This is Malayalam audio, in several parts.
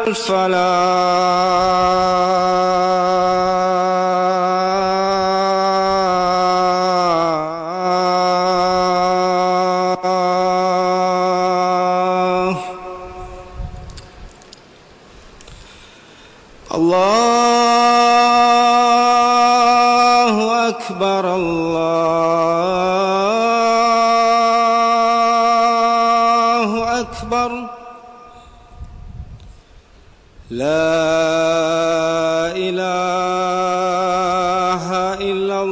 الفلاح الله أكبر الله أكبر لا إله إلا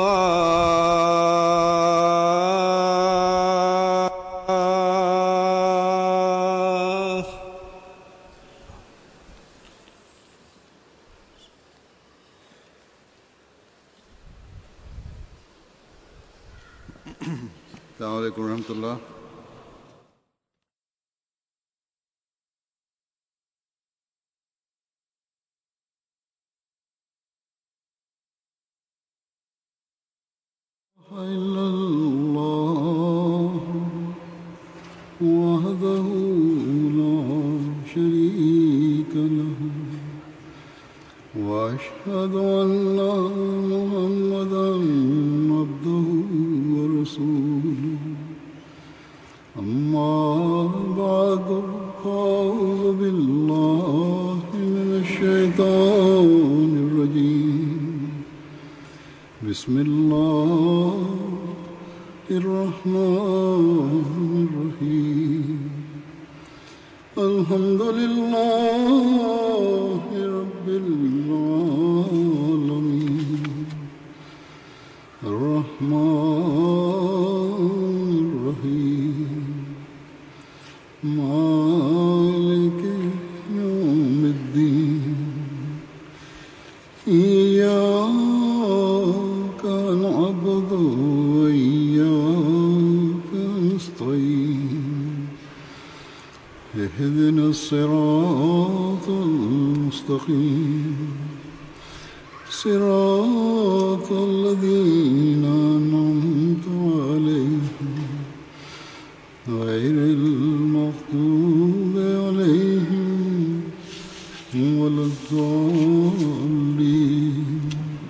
الله السلام عليكم ورحمة الله إلا الله وحده لا شريك له وأشهد أن محمدا عبده ورسوله أما بعد فأعوذ بالله من الشيطان الرجيم بسم الله الرحمن الرحيم الحمد لله رب العالمين الرحمن الرحيم مالك يوم الدين إياك نعبد وإياك نستعين اهدنا الصراط المستقيم صراط الذين أنعمت عليهم غير المغضوب عليهم ولا الضالين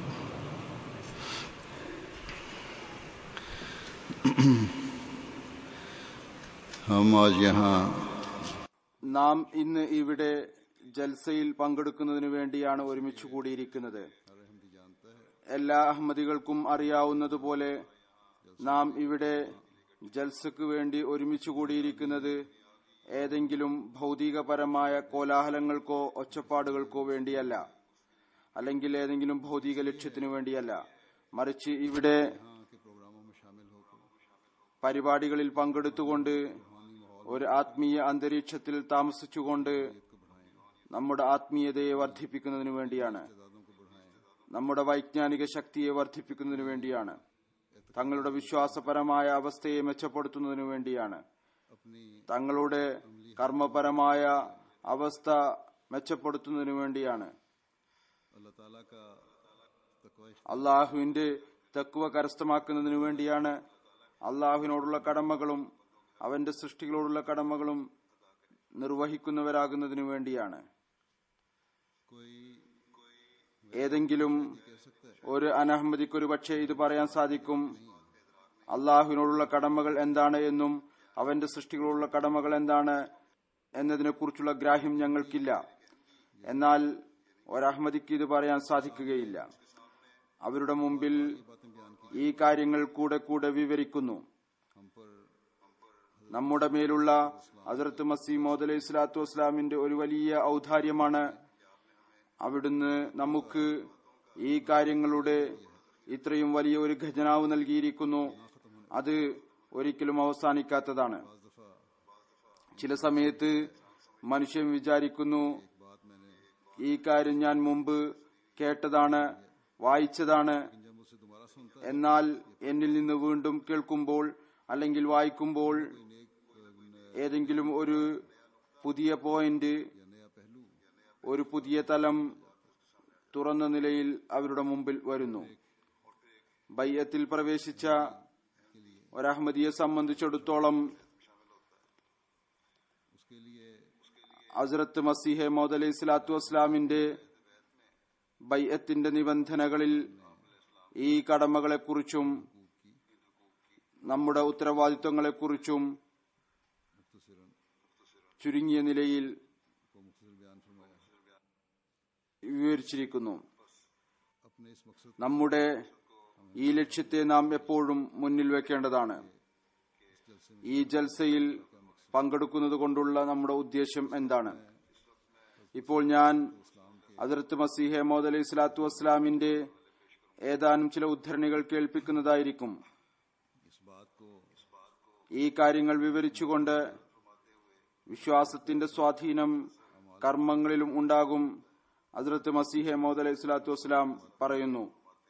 हम आज यहाँ നാം ഇന്ന് ഇവിടെ ജൽസയിൽ പങ്കെടുക്കുന്നതിനു വേണ്ടിയാണ് ഒരുമിച്ച് കൂടിയിരിക്കുന്നത് എല്ലാ അഹമ്മദികൾക്കും അറിയാവുന്നതുപോലെ നാം ഇവിടെ ജൽസയ്ക്ക് വേണ്ടി ഒരുമിച്ച് കൂടിയിരിക്കുന്നത് ഏതെങ്കിലും ഭൗതികപരമായ കോലാഹലങ്ങൾക്കോ ഒച്ചപ്പാടുകൾക്കോ വേണ്ടിയല്ല അല്ലെങ്കിൽ ഏതെങ്കിലും ഭൗതിക ലക്ഷ്യത്തിനു വേണ്ടിയല്ല മറിച്ച് ഇവിടെ പരിപാടികളിൽ പങ്കെടുത്തുകൊണ്ട് ഒരു ആത്മീയ അന്തരീക്ഷത്തിൽ താമസിച്ചുകൊണ്ട് നമ്മുടെ ആത്മീയതയെ വർദ്ധിപ്പിക്കുന്നതിനു വേണ്ടിയാണ് നമ്മുടെ വൈജ്ഞാനിക ശക്തിയെ വർദ്ധിപ്പിക്കുന്നതിനു വേണ്ടിയാണ് തങ്ങളുടെ വിശ്വാസപരമായ അവസ്ഥയെ മെച്ചപ്പെടുത്തുന്നതിനു വേണ്ടിയാണ് തങ്ങളുടെ കർമ്മപരമായ അവസ്ഥ മെച്ചപ്പെടുത്തുന്നതിനു വേണ്ടിയാണ് അള്ളാഹുവിന്റെ തക്കുവ കരസ്ഥമാക്കുന്നതിനു വേണ്ടിയാണ് അള്ളാഹുവിനോടുള്ള കടമകളും അവന്റെ സൃഷ്ടികളോടുള്ള കടമകളും നിർവഹിക്കുന്നവരാകുന്നതിനു വേണ്ടിയാണ് ഏതെങ്കിലും ഒരു അനഹമ്മദിക്ക് ഒരു പക്ഷേ ഇത് പറയാൻ സാധിക്കും അള്ളാഹുവിനോടുള്ള കടമകൾ എന്താണ് എന്നും അവന്റെ സൃഷ്ടികളോടുള്ള കടമകൾ എന്താണ് എന്നതിനെക്കുറിച്ചുള്ള ഗ്രാഹ്യം ഞങ്ങൾക്കില്ല എന്നാൽ ഒരഹമ്മദിക്ക് ഇത് പറയാൻ സാധിക്കുകയില്ല അവരുടെ മുമ്പിൽ ഈ കാര്യങ്ങൾ കൂടെ കൂടെ വിവരിക്കുന്നു നമ്മുടെ മേലുള്ള ഹസരത്ത് മസീമോദ് അലൈഹി സ്വലാത്തു വസ്സലാമിന്റെ ഒരു വലിയ ഔദാര്യമാണ് അവിടുന്ന് നമുക്ക് ഈ കാര്യങ്ങളുടെ ഇത്രയും വലിയ ഒരു ഖജനാവ് നൽകിയിരിക്കുന്നു അത് ഒരിക്കലും അവസാനിക്കാത്തതാണ് ചില സമയത്ത് മനുഷ്യൻ വിചാരിക്കുന്നു ഈ കാര്യം ഞാൻ മുമ്പ് കേട്ടതാണ് വായിച്ചതാണ് എന്നാൽ എന്നിൽ നിന്ന് വീണ്ടും കേൾക്കുമ്പോൾ അല്ലെങ്കിൽ വായിക്കുമ്പോൾ ഏതെങ്കിലും ഒരു പുതിയ പോയിന്റ് ഒരു പുതിയ തലം തുറന്ന നിലയിൽ അവരുടെ മുമ്പിൽ വരുന്നു ബയ്യത്തിൽ പ്രവേശിച്ച ഒരഹമ്മദിയെ സംബന്ധിച്ചിടത്തോളം ഹസ്രത്ത് മസീഹെ മോദ് അലൈഹി സ്വലാത്തു വസ്സലാമിന്റെ ബൈഅത്തിന്റെ നിബന്ധനകളിൽ ഈ കടമകളെക്കുറിച്ചും നമ്മുടെ ഉത്തരവാദിത്വങ്ങളെക്കുറിച്ചും ചുരുങ്ങിയ നിലയിൽ വിവരിച്ചിരിക്കുന്നു अपने इस मकसद നമ്മുടെ ഈ ലക്ഷ്യത്തെ നാം എപ്പോഴും മുന്നിൽ വെക്കേണ്ടതാണ് ഈ ജൽസയിൽ പങ്കെടുക്കുന്നത് കൊണ്ടുള്ള നമ്മുടെ ഉദ്ദേശം എന്താണ് ഇപ്പോൾ ഞാൻ അതിർത്ത് മസീഹെ മോദ് അലൈഹി സ്വലാത്തു വസ്സലാമിന്റെ ഏതാനും ചില ഉദ്ധരണികൾ കേൾപ്പിക്കുന്നതായിരിക്കും इस बात को ഈ കാര്യങ്ങൾ വിവരിച്ചുകൊണ്ട് വിശ്വാസത്തിന്റെ സ്വാധീനം കർമ്മങ്ങളിലും ഉണ്ടാകും അതിർത്ത് മസീഹെ മോദ് അലൈഹി സ്വലാത്തു വസ്സലാം പറയുന്നു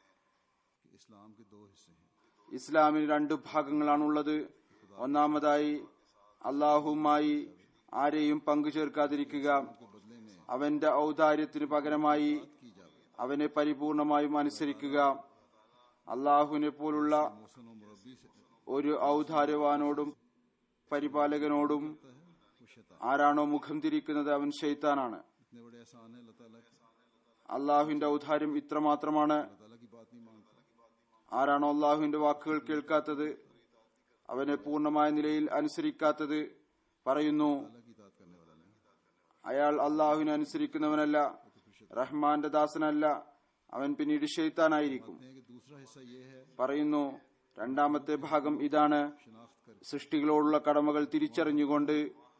कि इस्लाम के दो हिस्से हैं ഇസ്ലാമിന് രണ്ട് ഭാഗങ്ങളാണുള്ളത് ഒന്നാമതായി അള്ളാഹുമായി ആരെയും പങ്കു ചേർക്കാതിരിക്കുക അവന്റെ ഔദാര്യത്തിന് പകരമായി അവനെ പരിപൂർണമായും അനുസരിക്കുക അള്ളാഹുവിനെ പോലുള്ള मोहसन और मुरब्बी से ഒരു ഔദാര്യവാനോടും പരിപാലകനോടും वो शैतान ആരാണോ മുഖം തിരിക്കുന്നത് അവൻ ഷെയ്ത്താനാണ് इतने बड़े एहसान है अल्लाह ताला के അള്ളാഹുവിന്റെ ഔദാര്യം ഇത്രമാത്രമാണ് अल्लाह ताला की बात नहीं मांगता ആരാണോ അള്ളാഹുവിന്റെ വാക്കുകൾ കേൾക്കാത്തത് അവനെ പൂർണ്ണമായ നിലയിൽ അനുസരിക്കാത്തത് പറയുന്നു अल्लाह की इतात करने वाला नहीं അയാൾ അള്ളാഹുവിനെ അനുസരിക്കുന്നവനല്ല റഹ്മാന്റെ ദാസനല്ല അവൻ പിന്നീട് ഷെയ്ത്താനായിരിക്കും कहते हैं कि दूसरा हिस्सा ये है പറയുന്നു രണ്ടാമത്തെ ഭാഗം ഇതാണ് शनाख्त कर സൃഷ്ടികളോടുള്ള കടമകൾ തിരിച്ചറിഞ്ഞുകൊണ്ട്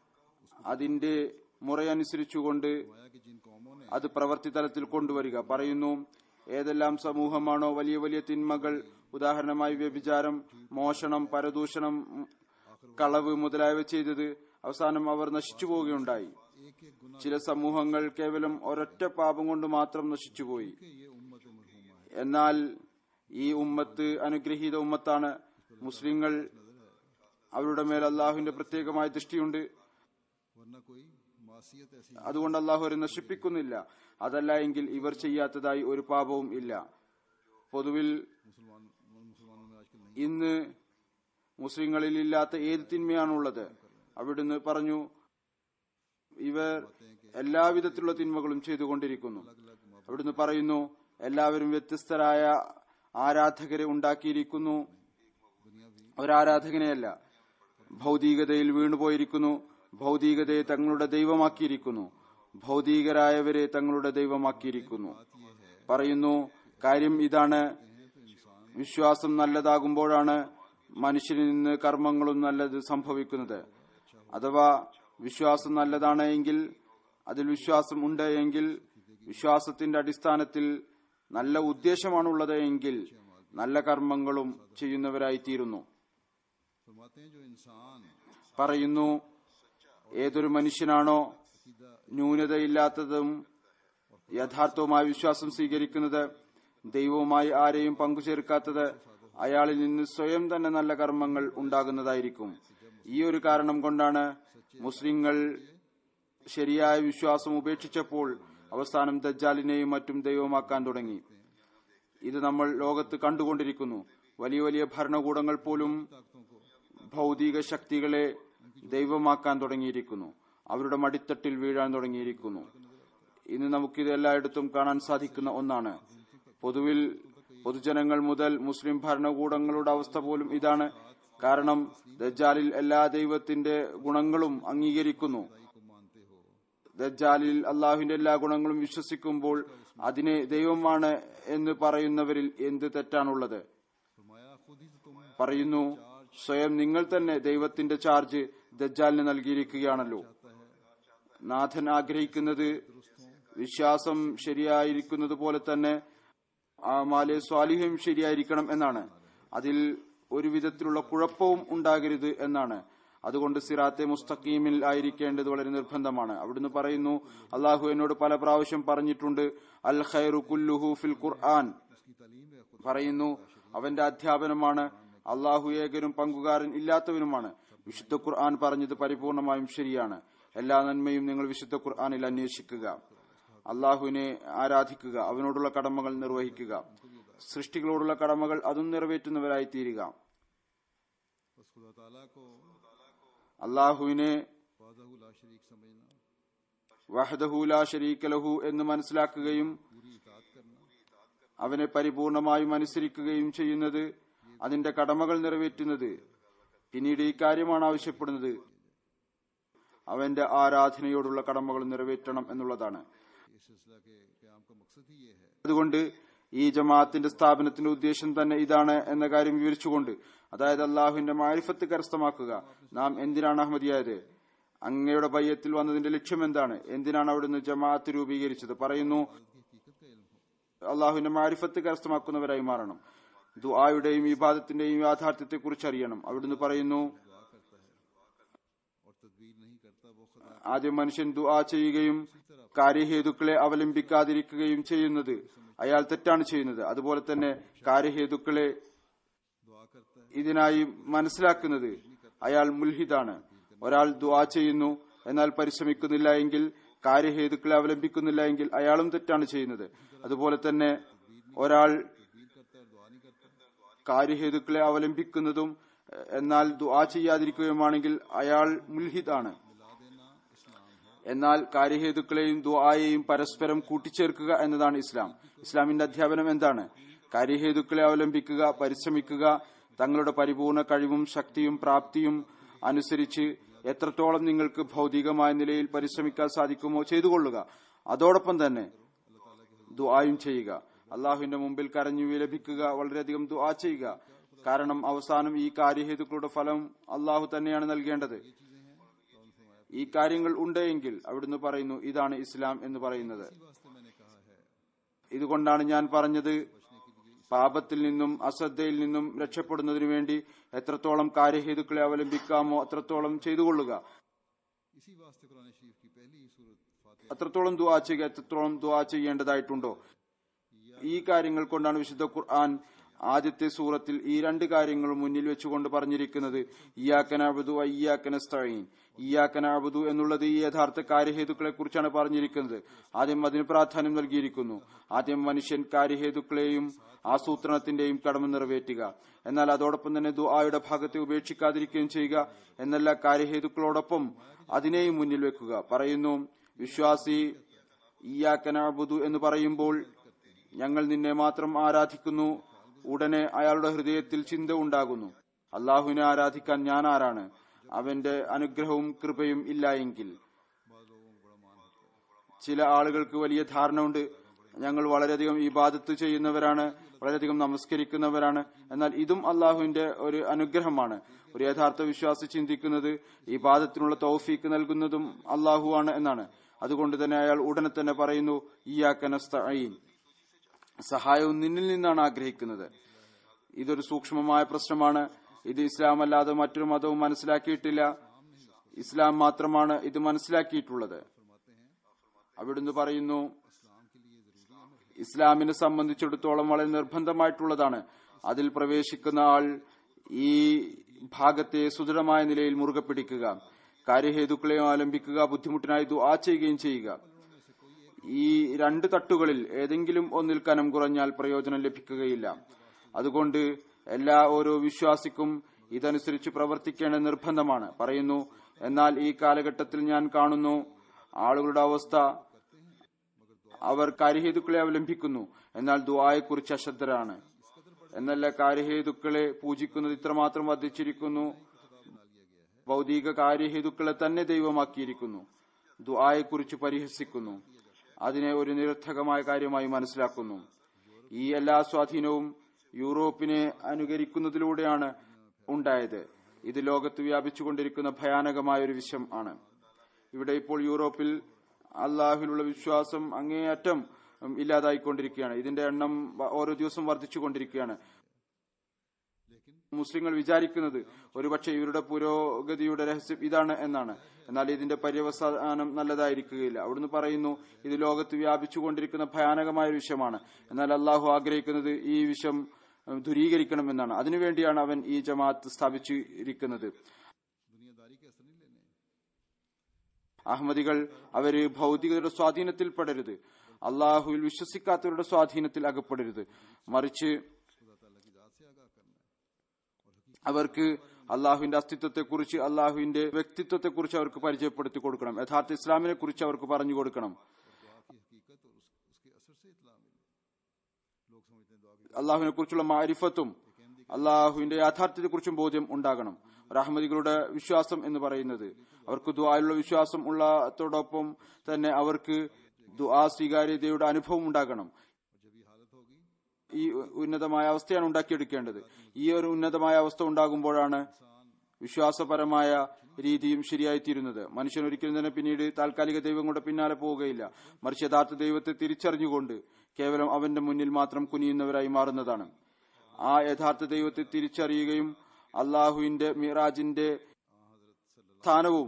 അതിന്റെ മുറയനുസരിച്ചുകൊണ്ട് माया कि जिन कौमों ने അത് പ്രവൃത്തി തലത്തിൽ കൊണ്ടുവരിക പറയുന്നു ഏതെല്ലാം സമൂഹമാണോ വലിയ വലിയ തിന്മകൾ ഉദാഹരണമായി വ്യഭിചാരം മോഷണം പരദൂഷണം ഉം, കളവ് മുതലായവ ചെയ്തത് അവസാനം അവർ നശിച്ചു പോവുകയുണ്ടായി एक एक गुना ചില സമൂഹങ്ങൾ കേവലം ഒരൊറ്റ പാപം കൊണ്ട് മാത്രം നശിച്ചുപോയി के ये उम्मत मरहूमा है എന്നാൽ ഈ ഉമ്മത്ത് അനുഗ്രഹീത ഉമ്മത്താണ് മുസ്ലിങ്ങൾ അവരുടെ മേൽ അള്ളാഹുവിന്റെ പ്രത്യേകമായ ദൃഷ്ടിയുണ്ട് वरना कोई मासियत ऐसी അതുകൊണ്ട് അള്ളാഹു അവരെ നശിപ്പിക്കുന്നില്ല അതല്ല എങ്കിൽ ഇവർ ചെയ്യാത്തതായി ഒരു പാപവും ഇല്ല പൊതുവിൽ मुसलमान मुसलमानों में आजकल नहीं ഇന്ന് മുസ്ലിങ്ങളിൽ ഇല്ലാത്ത ഏത് തിന്മയാണുള്ളത് അവിടുന്ന് പറഞ്ഞു ഇവർ എല്ലാവിധത്തിലുള്ള തിന്മകളും ചെയ്തുകൊണ്ടിരിക്കുന്നു അവിടുന്ന് പറയുന്നു എല്ലാവരും വ്യത്യസ്തരായ ആരാധകരെ ഉണ്ടാക്കിയിരിക്കുന്നു ഒരാരാധകനെയല്ല ഭൗതികതയിൽ വീണുപോയിരിക്കുന്നു ഭൗതികതയെ തങ്ങളുടെ ദൈവമാക്കിയിരിക്കുന്നു ഭൗതികരായവരെ തങ്ങളുടെ ദൈവമാക്കിയിരിക്കുന്നു പറയുന്നു കാര്യം ഇതാണ് വിശ്വാസം നല്ലതാകുമ്പോഴാണ് മനുഷ്യനിൽ നിന്ന് കർമ്മങ്ങളും നല്ലത് സംഭവിക്കുന്നത് അഥവാ വിശ്വാസം നല്ലതാണ് എങ്കിൽ അതിൽ വിശ്വാസം ഉണ്ട് എങ്കിൽ വിശ്വാസത്തിന്റെ അടിസ്ഥാനത്തിൽ നല്ല ഉദ്ദേശമാണുള്ളത് എങ്കിൽ നല്ല കർമ്മങ്ങളും ചെയ്യുന്നവരായി തീരുന്നു फरमाते हैं जो इंसान പറയുന്നു ഏതൊരു മനുഷ്യനാണോ ന്യൂനതയില്ലാത്തതും യഥാർത്ഥവുമായ വിശ്വാസം സ്വീകരിക്കുന്നത് ദൈവവുമായി ആരെയും പങ്കുചേർക്കാത്തത് അയാളിൽ നിന്ന് സ്വയം തന്നെ നല്ല കർമ്മങ്ങൾ ഉണ്ടാകുന്നതായിരിക്കും ഈ ഒരു കാരണം കൊണ്ടാണ് മുസ്ലിങ്ങൾ ശരിയായ വിശ്വാസം ഉപേക്ഷിച്ചപ്പോൾ അവസാനം ദജ്ജാലിനെയും മറ്റും ദൈവമാക്കാൻ തുടങ്ങി ഇത് നമ്മൾ ലോകത്ത് കണ്ടുകൊണ്ടിരിക്കുന്നു വലിയ വലിയ ഭരണകൂടങ്ങൾ പോലും ഭൗതിക ശക്തികളെ ദൈവമാക്കാൻ തുടങ്ങിയിരിക്കുന്നു അവരുടെ മടിത്തട്ടിൽ വീഴാൻ തുടങ്ങിയിരിക്കുന്നു ഇന്ന് നമുക്കിത് എല്ലായിടത്തും കാണാൻ സാധിക്കുന്ന ഒന്നാണ് പൊതുവിൽ പൊതുജനങ്ങൾ മുതൽ മുസ്ലിം ഭരണകൂടങ്ങളുടെ അവസ്ഥ പോലും ഇതാണ് കാരണം ദജ്ജാലിൽ എല്ലാ ദൈവത്തിന്റെ ഗുണങ്ങളും അംഗീകരിക്കുന്നു ദജ്ജാലിൽ അള്ളാഹുവിന്റെ എല്ലാ ഗുണങ്ങളും വിശ്വസിക്കുമ്പോൾ അതിനെ ദൈവമാണ് എന്ന് പറയുന്നവരിൽ എന്ത് തെറ്റാണുള്ളത് फरमाया खुद ही तो तुम പറയുന്നു സ്വയം നിങ്ങൾ തന്നെ ദൈവത്തിന്റെ ചാർജ് ദജ്ജാലിന് നൽകിയിരിക്കുകയാണല്ലോ നാഥൻ ആഗ്രഹിക്കുന്നത് വിശ്വാസം ശരിയായിരിക്കുന്നത് പോലെ തന്നെ ആ മാലെ സ്വാലിഹ്യം ശരിയായിരിക്കണം എന്നാണ് അതിൽ ഒരു വിധത്തിലുള്ള കുഴപ്പവും ഉണ്ടാകരുത് എന്നാണ് അതുകൊണ്ട് സിറാത്തെ മുസ്തഖീമിൽ ആയിരിക്കേണ്ടത് വളരെ നിർബന്ധമാണ് അവിടുന്ന് പറയുന്നു അള്ളാഹു എന്നോട് പല പ്രാവശ്യം പറഞ്ഞിട്ടുണ്ട് അൽ ഖൈറു കുല്ലുഹു ഫിൽ ഖുർആൻ പറയുന്നു അവന്റെ അധ്യാപനമാണ് അള്ളാഹു ഏകരും പങ്കുകാരൻ ഇല്ലാത്തവനുമാണ് വിശുദ്ധ ഖുർആൻ പറഞ്ഞത് പരിപൂർണമായും ശരിയാണ് എല്ലാ നന്മയും നിങ്ങൾ വിശുദ്ധ ഖുർആനിൽ അന്വേഷിക്കുക അള്ളാഹുവിനെ ആരാധിക്കുക അവനോടുള്ള കടമകൾ നിർവഹിക്കുക സൃഷ്ടികളോടുള്ള കടമകൾ അതും നിറവേറ്റുന്നവരായി തീരുക बस खुदा ताला को അള്ളാഹുവിനെ वादा ला शरीक समझना വഹദഹുല ഷരീക്കലഹു എന്ന് മനസ്സിലാക്കുകയും അവനെ പരിപൂർണമായും അനുസരിക്കുകയും ചെയ്യുന്നത് അതിന്റെ കടമകൾ നിറവേറ്റുന്നത് പിന്നീട് ഈ കാര്യമാണ് ആവശ്യപ്പെടുന്നത് അവന്റെ ആരാധനയോടുള്ള കടമകൾ നിറവേറ്റണം എന്നുള്ളതാണ് इस सिलसिला के क्याम का मकसद ही ये है അതുകൊണ്ട് ഈ ജമാഅത്തിന്റെ സ്ഥാപനത്തിന്റെ ഉദ്ദേശം തന്നെ ഇതാണ് എന്ന കാര്യം വിവരിച്ചുകൊണ്ട് അതായത് അള്ളാഹുവിന്റെ മാരിഫത്ത് കരസ്ഥമാക്കുക നാം എന്തിനാണ് അഹമ്മദിയായത് അങ്ങയുടെ ബയ്യത്തിൽ വന്നതിന്റെ ലക്ഷ്യം എന്താണ് എന്തിനാണ് അവിടുന്ന് ജമാഅത്ത് രൂപീകരിച്ചത് പറയുന്നു അള്ളാഹുവിന്റെ മാരിഫത്ത് കരസ്ഥമാക്കുന്നവരായി മാറണം ദുആയുടെയും വിവാദത്തിന്റെയും യാഥാർത്ഥ്യത്തെ കുറിച്ച് അറിയണം അവിടുന്ന് പറയുന്നു और तदबीर नहीं करता वो खुदा ആദ്യം മനുഷ്യൻ ദുആ ചെയ്യുകയും കാര്യഹേതുക്കളെ അവലംബിക്കാതിരിക്കുകയും ചെയ്യുന്നത് അയാൾ തെറ്റാണ് ചെയ്യുന്നത് അതുപോലെ തന്നെ കാര്യഹേതുക്കളെ दुआ करता है ഇതിനായി മനസ്സിലാക്കുന്നത് അയാൾ മുൽഹിദാണ് ഒരാൾ ദുആ ചെയ്യുന്നു എന്നാൽ പരിശ്രമിക്കുന്നില്ല എങ്കിൽ കാര്യഹേതുക്കളെ അവലംബിക്കുന്നില്ല എങ്കിൽ അയാളും തെറ്റാണ് ചെയ്യുന്നത് അതുപോലെ തന്നെ ഒരാൾ കാര്യഹേതുക്കളെ അവലംബിക്കുന്നതും എ- എന്നാൽ ദുആ ചെയ്യാതിരിക്കുകയുമാണെങ്കിൽ അയാൾ മുൽഹിദാണ് എന്നാൽ കാര്യഹേതുക്കളെയും ദുആയെയും പരസ്പരം കൂട്ടിച്ചേർക്കുക എന്നതാണ് ഇസ്ലാം ഇസ്ലാമിന്റെ അധ്യാപനം എന്താണ് കാര്യഹേതുക്കളെ അവലംബിക്കുക പരിശ്രമിക്കുക തങ്ങളുടെ പരിപൂർണ കഴിവും ശക്തിയും പ്രാപ്തിയും അനുസരിച്ച് എത്രത്തോളം നിങ്ങൾക്ക് ഭൗതികമായ നിലയിൽ പരിശ്രമിക്കാൻ സാധിക്കുമോ ചെയ്തുകൊള്ളുക അതോടൊപ്പം തന്നെ ദുആയും ചെയ്യുക അള്ളാഹുവിന്റെ മുമ്പിൽ കരഞ്ഞു വിലപിക്കുക വളരെയധികം ദുആ ചെയ്യുക കാരണം അവസാനം ഈ കാര്യഹേതുക്കളുടെ ഫലം അള്ളാഹു തന്നെയാണ് നൽകേണ്ടത് ഈ കാര്യങ്ങൾ ഉണ്ടെങ്കിൽ അവിടുന്ന് പറയുന്നു ഇതാണ് ഇസ്ലാം എന്ന് പറയുന്നത് ഇതുകൊണ്ടാണ് ഞാൻ പറഞ്ഞത് പാപത്തിൽ നിന്നും അശ്രദ്ധയിൽ നിന്നും രക്ഷപ്പെടുന്നതിനു വേണ്ടി എത്രത്തോളം കാര്യഹേതുക്കളെ അവലംബിക്കാമോ അത്രത്തോളം ചെയ്തുകൊള്ളുക इसी वास्ते कुरान शरीफ की पहली सूरत फातिहा അത്രത്തോളം ദുആ ചെയ്യുക എത്രത്തോളം ദുആ ചെയ്യേണ്ടതായിട്ടുണ്ടോ ഈ കാര്യങ്ങൾ കൊണ്ടാണ് വിശുദ്ധ ഖുർആൻ ആദ്യത്തെ സൂറത്തിൽ ഈ രണ്ട് കാര്യങ്ങളും മുന്നിൽ വെച്ചുകൊണ്ട് പറഞ്ഞിരിക്കുന്നത് ഇയാക്കനാബുദു അയ്യാക്കനസ്തീൻ ഇയാക്കനാബുദു എന്നുള്ളത് ഈ യഥാർത്ഥ കാര്യഹേതുക്കളെ കുറിച്ചാണ് പറഞ്ഞിരിക്കുന്നത് ആദ്യം അതിന് പ്രാധാന്യം നൽകിയിരിക്കുന്നു ആദ്യം മനുഷ്യൻ കാര്യഹേതുക്കളെയും ആസൂത്രണത്തിന്റെയും കടമ നിറവേറ്റുക എന്നാൽ അതോടൊപ്പം തന്നെ ദുആയുടെ ഭാഗത്തെ ഉപേക്ഷിക്കാതിരിക്കുകയും ചെയ്യുക എന്നല്ല കാര്യഹേതുക്കളോടൊപ്പം അതിനെയും മുന്നിൽ വെക്കുക പറയുന്നു വിശ്വാസി ഇയാക്കനാബുദു എന്ന് പറയുമ്പോൾ ഞങ്ങൾ നിന്നെ മാത്രം ആരാധിക്കുന്നു ഉടനെ അയാളുടെ ഹൃദയത്തിൽ ചിന്ത ഉണ്ടാകുന്നു അള്ളാഹുവിനെ ആരാധിക്കാൻ ഞാൻ ആരാണ് അവന്റെ അനുഗ്രഹവും കൃപയും ഇല്ല എങ്കിൽ ചില ആളുകൾക്ക് വലിയ ധാരണ ഉണ്ട് ഞങ്ങൾ വളരെയധികം ഇബാദത്ത് ചെയ്യുന്നവരാണ് വളരെയധികം നമസ്കരിക്കുന്നവരാണ് എന്നാൽ ഇതും അള്ളാഹുവിന്റെ ഒരു അനുഗ്രഹമാണ് ഒരു യഥാർത്ഥ വിശ്വാസി ചിന്തിക്കുന്നത് ഇബാദത്തിനുള്ള തൗഫീക്ക് നൽകുന്നതും അള്ളാഹുവാണ് എന്നാണ് അതുകൊണ്ട് തന്നെ അയാൾ ഉടനെ തന്നെ പറയുന്നു ഇയാക്കനസ്തഈൻ സഹായവും നിന്നിൽ നിന്നാണ് ആഗ്രഹിക്കുന്നത് ഇതൊരു സൂക്ഷ്മമായ പ്രശ്നമാണ് ഇത് ഇസ്ലാം അല്ലാതെ മറ്റൊരു മതവും മനസ്സിലാക്കിയിട്ടില്ല ഇസ്ലാം മാത്രമാണ് ഇത് മനസ്സിലാക്കിയിട്ടുള്ളത് അവിടുന്ന് പറയുന്നു ഇസ്ലാമിനെ സംബന്ധിച്ചിടത്തോളം വളരെ നിർബന്ധമായിട്ടുള്ളതാണ് അതിൽ പ്രവേശിക്കുന്ന ആൾ ഈ ഭാഗത്തെ സുദൃഢമായ നിലയിൽ മുറുകെ പിടിക്കുക കാര്യഹേതുക്കളെ ആലംബിക്കുക ബുദ്ധിമുട്ടിനായി ദുആ ചെയ്യുകയും ചെയ്യുക ഈ രണ്ട് തട്ടുകളിൽ ഏതെങ്കിലും ഒന്നിൽ കനം കുറഞ്ഞാൽ പ്രയോജനം ലഭിക്കുകയില്ല അതുകൊണ്ട് എല്ലാ ഓരോ വിശ്വാസിക്കും ഇതനുസരിച്ച് പ്രവർത്തിക്കേണ്ട നിർബന്ധമാണ് പറയുന്നു എന്നാൽ ഈ കാലഘട്ടത്തിൽ ഞാൻ കാണുന്നു ആളുകളുടെ അവസ്ഥ അവർ കാര്യഹേതുക്കളെ അവലംബിക്കുന്നു എന്നാൽ ദുആയെക്കുറിച്ച് അശ്രദ്ധരാണ് എന്നല്ല കാര്യഹേതുക്കളെ പൂജിക്കുന്നത് ഇത്രമാത്രം വർദ്ധിച്ചിരിക്കുന്നു ഭൗതിക കാര്യഹേതുക്കളെ തന്നെ ദൈവമാക്കിയിരിക്കുന്നു ദുആയെക്കുറിച്ച് പരിഹസിക്കുന്നു അതിനെ ഒരു നിരർത്ഥകമായ കാര്യമായി മനസ്സിലാക്കുന്നു ഈ എല്ലാ സ്വാധീനവും യൂറോപ്പിനെ അനുകരിക്കുന്നതിലൂടെയാണ് ഉണ്ടായത് ഇത് ലോകത്ത് വ്യാപിച്ചുകൊണ്ടിരിക്കുന്ന ഭയാനകമായ ഒരു വിഷയം ആണ് ഇവിടെ ഇപ്പോൾ യൂറോപ്പിൽ അള്ളാഹുലുള്ള വിശ്വാസം അങ്ങേയറ്റം ഉം, ഇല്ലാതായിക്കൊണ്ടിരിക്കുകയാണ് ഇതിന്റെ എണ്ണം വ- ഓരോ ദിവസം വർദ്ധിച്ചുകൊണ്ടിരിക്കുകയാണ് മുസ്ലിങ്ങൾ വിചാരിക്കുന്നത് ഒരുപക്ഷെ ഇവരുടെ പുരോഗതിയുടെ രഹസ്യം ഇതാണ് എന്നാണ് എന്നാൽ ഇതിന്റെ പര്യവസാനം നല്ലതായിരിക്കുകയില്ല അവിടുന്ന് പറയുന്നു ഇത് ലോകത്ത് വ്യാപിച്ചുകൊണ്ടിരിക്കുന്ന ഭയാനകമായ ഒരു വിഷയമാണ് എന്നാൽ അള്ളാഹു ആഗ്രഹിക്കുന്നത് ഈ വിഷയം ഉം, ദൂരീകരിക്കണമെന്നാണ് അതിനുവേണ്ടിയാണ് അവൻ ഈ ജമാഅത്ത് സ്ഥാപിച്ചിരിക്കുന്നത് दुनियादारी के असर नहीं लेने അഹമ്മദികൾ അവര് ഭൗതികതയുടെ സ്വാധീനത്തിൽ പെടരുത് അള്ളാഹുവിൽ വിശ്വസിക്കാത്തവരുടെ സ്വാധീനത്തിൽ അകപ്പെടരുത് മറിച്ച് അവർക്ക് അള്ളാഹുവിന്റെ അസ്തിത്വത്തെക്കുറിച്ച് അള്ളാഹുവിന്റെ വ്യക്തിത്വത്തെക്കുറിച്ച് അവർക്ക് പരിചയപ്പെടുത്തി കൊടുക്കണം യഥാർത്ഥ ഇസ്ലാമിനെ കുറിച്ച് അവർക്ക് പറഞ്ഞു കൊടുക്കണം की हकीकत और उस, उसके असर से इतला मिले लोग समझते हैं दुआ की അള്ളാഹുവിനെ കുറിച്ചുള്ള മാരിഫത്തും അള്ളാഹുവിന്റെ യാഥാർത്ഥ്യത്തെക്കുറിച്ചും ബോധ്യം ഉണ്ടാകണം റഹ്മദികളുടെ വിശ്വാസം എന്ന് പറയുന്നത് അവർക്ക് ദുആയിലുള്ള വിശ്വാസം ഉള്ളതോടൊപ്പം തന്നെ അവർക്ക് ദുആ സ്വീകാര്യതയുടെ അനുഭവം ഉണ്ടാകണം और जब ये हालत होगी ഈ ഉന്നതമായ അവസ്ഥയാണ് ഉണ്ടാക്കിയെടുക്കേണ്ടത് ഈ ഒരു ഉന്നതമായ അവസ്ഥ ഉണ്ടാകുമ്പോഴാണ് വിശ്വാസപരമായ രീതിയും ശരിയായിത്തീരുന്നത് മനുഷ്യൻ ഒരിക്കലും തന്നെ പിന്നീട് താൽക്കാലിക ദൈവങ്ങളുടെ പിന്നാലെ പോവുകയില്ല മറിച്ച് യഥാർത്ഥ ദൈവത്തെ തിരിച്ചറിഞ്ഞുകൊണ്ട് കേവലം അവന്റെ മുന്നിൽ മാത്രം കുനിയുന്നവരായി മാറുന്നതാണ് ആ യഥാർത്ഥ ദൈവത്തെ തിരിച്ചറിയുകയും അള്ളാഹുവിന്റെ മിറാജിന്റെ സ്ഥാനവും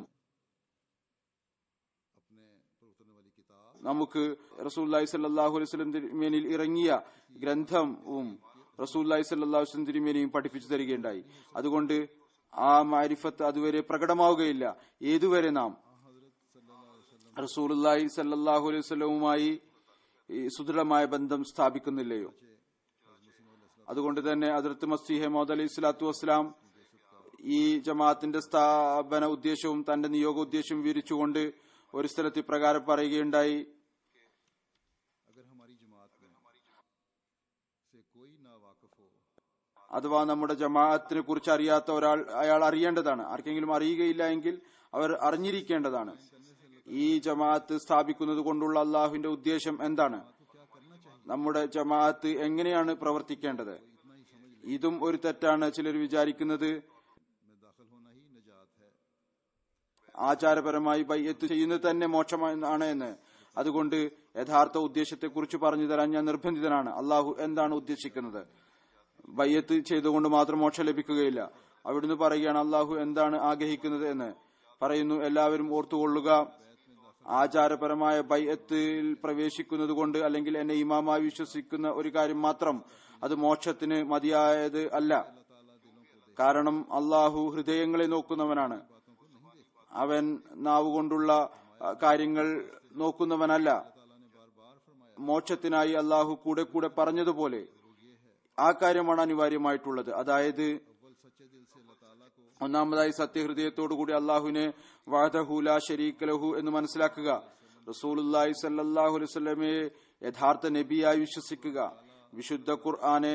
अपने पर उतरने वाली किताब നമുക്ക് റസൂല്ലായി സല്ലാഹു അലൈഹി സ്വലം തിരുമേനിൽ ഇറങ്ങിയ ഗ്രന്ഥവും റസൂല്ലായി സല്ലാഹു വസ്ലം തിരുമേനിയും പഠിപ്പിച്ചു തരികയുണ്ടായി അതുകൊണ്ട് ആ മാരിഫത്ത് അതുവരെ പ്രകടമാവുകയില്ല ഏതുവരെ നാം റസൂലുല്ലായി സല്ലാഹു അലൈഹി സ്വലവുമായി ഈ സുദൃഢമായ ബന്ധം സ്ഥാപിക്കുന്നില്ലയോ അതുകൊണ്ട് തന്നെ അതിർത്ത് മസീഹ് മോദ് അലൈഹി സ്വലാത്തു വസ്സലാം ഈ ജമാഅത്തിന്റെ സ്ഥാപന ഉദ്ദേശവും തന്റെ നിയോഗ ഉദ്ദേശവും വിവരിച്ചുകൊണ്ട് ഒരു സ്ഥലത്ത് ഇപ്രകാരം പറയുകയുണ്ടായി अगर हमारी जमात में से कोई ना वाकिफ हो അഥവാ നമ്മുടെ ജമാഅത്തിനെ കുറിച്ച് അറിയാത്ത ഒരാൾ അയാൾ അറിയേണ്ടതാണ് ആർക്കെങ്കിലും അറിയുകയില്ല എങ്കിൽ അവർ അറിഞ്ഞിരിക്കേണ്ടതാണ് ഈ ജമാഅത്ത് സ്ഥാപിക്കുന്നത് കൊണ്ടുള്ള അള്ളാഹുവിന്റെ ഉദ്ദേശം എന്താണ് നമ്മുടെ ജമാഅത്ത് എങ്ങനെയാണ് പ്രവർത്തിക്കേണ്ടത് ഇതും ഒരു തെറ്റാണ് ചിലർ വിചാരിക്കുന്നത് में दाखिल होना ही निजात है ആചാരപരമായി ബയ്യത്ത് ചെയ്യുന്നത് തന്നെ മോക്ഷമാണ് എന്ന് അതുകൊണ്ട് യഥാർത്ഥ ഉദ്ദേശത്തെക്കുറിച്ച് പറഞ്ഞു തരാൻ ഞാൻ നിർബന്ധിതനാണ് അള്ളാഹു എന്താണ് ഉദ്ദേശിക്കുന്നത് ബയ്യത്ത് ചെയ്തുകൊണ്ട് മാത്രം മോക്ഷം ലഭിക്കുകയില്ല അവിടുന്ന് പറയുകയാണ് അള്ളാഹു എന്താണ് ആഗ്രഹിക്കുന്നത് എന്ന് പറയുന്നു എല്ലാവരും ഓർത്തുകൊള്ളുക ആചാരപരമായ ബയ്യത്തിൽ പ്രവേശിക്കുന്നത് കൊണ്ട് അല്ലെങ്കിൽ എന്നെ ഇമാമായി വിശ്വസിക്കുന്ന ഒരു കാര്യം മാത്രം അത് മോക്ഷത്തിന് മതിയായത് അല്ല കാരണം അള്ളാഹു ഹൃദയങ്ങളെ നോക്കുന്നവനാണ് അവൻ നാവുകൊണ്ടുള്ള ആ, കാര്യങ്ങൾ നോക്കുന്നവനല്ല മോക്ഷത്തിനായി അള്ളാഹു കൂടെ കൂടെ പറഞ്ഞതുപോലെ ആ കാര്യമാണ് അനിവാര്യമായിട്ടുള്ളത് അതായത് ഒന്നാമതായി സത്യഹൃദയത്തോടുകൂടി അള്ളാഹുവിനെ വാദഹുല ഷരീഖ് ലഹു എന്ന് മനസ്സിലാക്കുക റസൂലുല്ലാഹി സല്ലാഹു അലൈഹി സ്വലമയെ യഥാർത്ഥ നബിയായി വിശ്വസിക്കുക വിശുദ്ധ ഖുർആനെ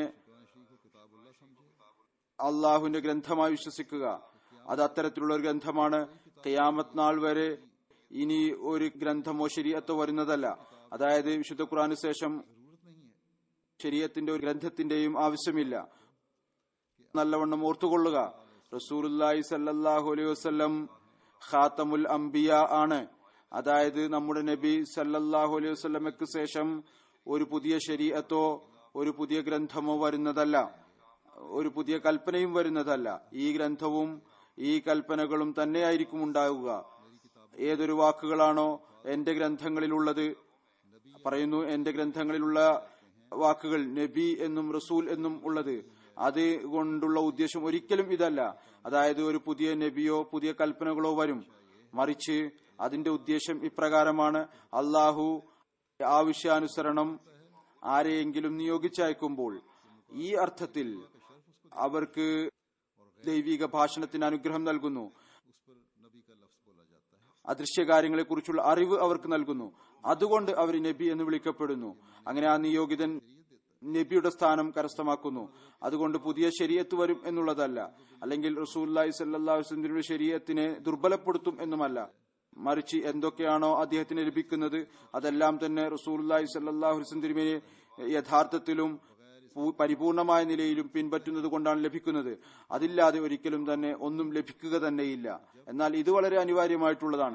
അള്ളാഹുവിന്റെ ഗ്രന്ഥമായി വിശ്വസിക്കുക അത് അത്തരത്തിലുള്ള ഒരു ഗ്രന്ഥമാണ് ഖിയാമത്ത് നാൾ വരെ ഇനി ഒരു ഗ്രന്ഥമോ ശരീഅത്തോ വരുന്നതല്ല അതായത് വിശുദ്ധ ഖുർആന് ശേഷം ശരീഅത്തിന്റെ ഒരു ഗ്രന്ഥത്തിന്റെയും ആവശ്യമില്ല നല്ലവണ്ണം ഓർത്തുകൊള്ളുക റസൂലുല്ലാഹി സല്ലല്ലാഹു അലൈഹി വസല്ലം ഖാത്തമുൽ അംബിയ ആണ് അതായത് നമ്മുടെ നബി സല്ലല്ലാഹു അലൈഹി വസല്ലമയ്ക്ക് ശേഷം ഒരു പുതിയ ശരീഅത്തോ ഒരു പുതിയ ഗ്രന്ഥമോ വരുന്നതല്ല ഒരു പുതിയ കൽപ്പനയും വരുന്നതല്ല ഈ ഗ്രന്ഥവും ഈ കൽപ്പനകളും തന്നെയായിരിക്കും ഉണ്ടാവുക ഏതൊരു വാക്കുകളാണോ എന്റെ ഗ്രന്ഥങ്ങളിലുള്ളത് പറയുന്നു എന്റെ ഗ്രന്ഥങ്ങളിലുള്ള വാക്കുകൾ നബി എന്നും റസൂൽ എന്നും ഉള്ളത് അത് കൊണ്ടുള്ള ഉദ്ദേശം ഒരിക്കലും ഇതല്ല അതായത് ഒരു പുതിയ നബിയോ പുതിയ കൽപ്പനകളോ വരും മറിച്ച് അതിന്റെ ഉദ്ദേശം ഇപ്രകാരമാണ് അള്ളാഹു ആവശ്യാനുസരണം ആരെയെങ്കിലും നിയോഗിച്ചയക്കുമ്പോൾ ഈ അർത്ഥത്തിൽ അവർക്ക് ദൈവിക ഭാഷണത്തിന് അനുഗ്രഹം നൽകുന്നു उस पर नबी का लफ्ज बोला जाता है അദൃശ്യകാര്യങ്ങളെ കുറിച്ചുള്ള അറിവ് അവർക്ക് നൽകുന്നു അതുകൊണ്ട് അവർ നബി എന്ന് വിളിക്കപ്പെടുന്നു അങ്ങനെ ആ നിയോഗിതൻ നബിയുടെ സ്ഥാനം കരസ്ഥമാക്കുന്നു അതുകൊണ്ട് പുതിയ ശരീരത്ത് വരും എന്നുള്ളതല്ല അല്ലെങ്കിൽ റസൂല്ലായി സല്ലാഹുസ്ലിന്റെ ശരീരത്തിനെ ദുർബലപ്പെടുത്തും എന്നുമല്ല മറിച്ച് എന്തൊക്കെയാണോ അദ്ദേഹത്തിന് ലഭിക്കുന്നത് അതെല്ലാം തന്നെ റസൂല്ലായി സല്ലാഹു ഹുസ്ലിനെ യഥാർത്ഥത്തിലും പൂ- പരിപൂർണമായ നിലയിലും പിൻപറ്റുന്നത് കൊണ്ടാണ് ലഭിക്കുന്നത് അതില്ലാതെ ഒരിക്കലും തന്നെ ഒന്നും ലഭിക്കുക തന്നെയില്ല എന്നാൽ ഇത് വളരെ അനിവാര്യമായിട്ടുള്ളതാണ്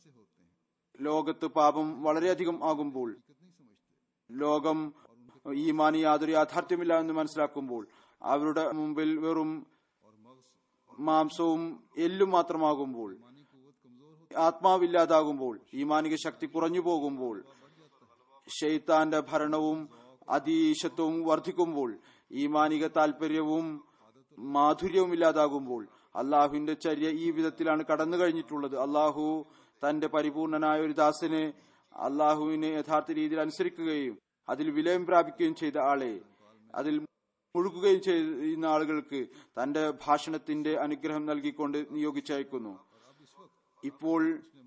ലോകത്ത് പാപം വളരെയധികം ആകുമ്പോൾ ലോകം ഈമാനി യാതൊരു യാഥാർത്ഥ്യമില്ല എന്ന് മനസ്സിലാക്കുമ്പോൾ അവരുടെ മുമ്പിൽ വെറും മാംസവും എല്ലും മാത്രമാകുമ്പോൾ ആത്മാവില്ലാതാകുമ്പോൾ ഈമാനിക ശക്തി കുറഞ്ഞു പോകുമ്പോൾ ഷെയ്ത്താന്റെ ഭരണവും അതീശത്വവും വർദ്ധിക്കുമ്പോൾ ഈമാനിക താല്പര്യവും മാധുര്യവും ഇല്ലാതാകുമ്പോൾ അള്ളാഹുവിന്റെ ചര്യ ഈ വിധത്തിലാണ് കടന്നു കഴിഞ്ഞിട്ടുള്ളത് അള്ളാഹു തന്റെ പരിപൂർണനായ ഒരു ദാസനെ അള്ളാഹുവിനെ യഥാർത്ഥ രീതിയിൽ അനുസരിക്കുകയും അതിൽ വിലയം പ്രാപിക്കുകയും ചെയ്ത ആളെ അതിൽ മുഴുകുകയും ചെയ്യുന്ന ആളുകൾക്ക് തന്റെ ഭാഷണത്തിന്റെ അനുഗ്രഹം നൽകിക്കൊണ്ട് നിയോഗിച്ചയക്കുന്നു ഇപ്പോൾ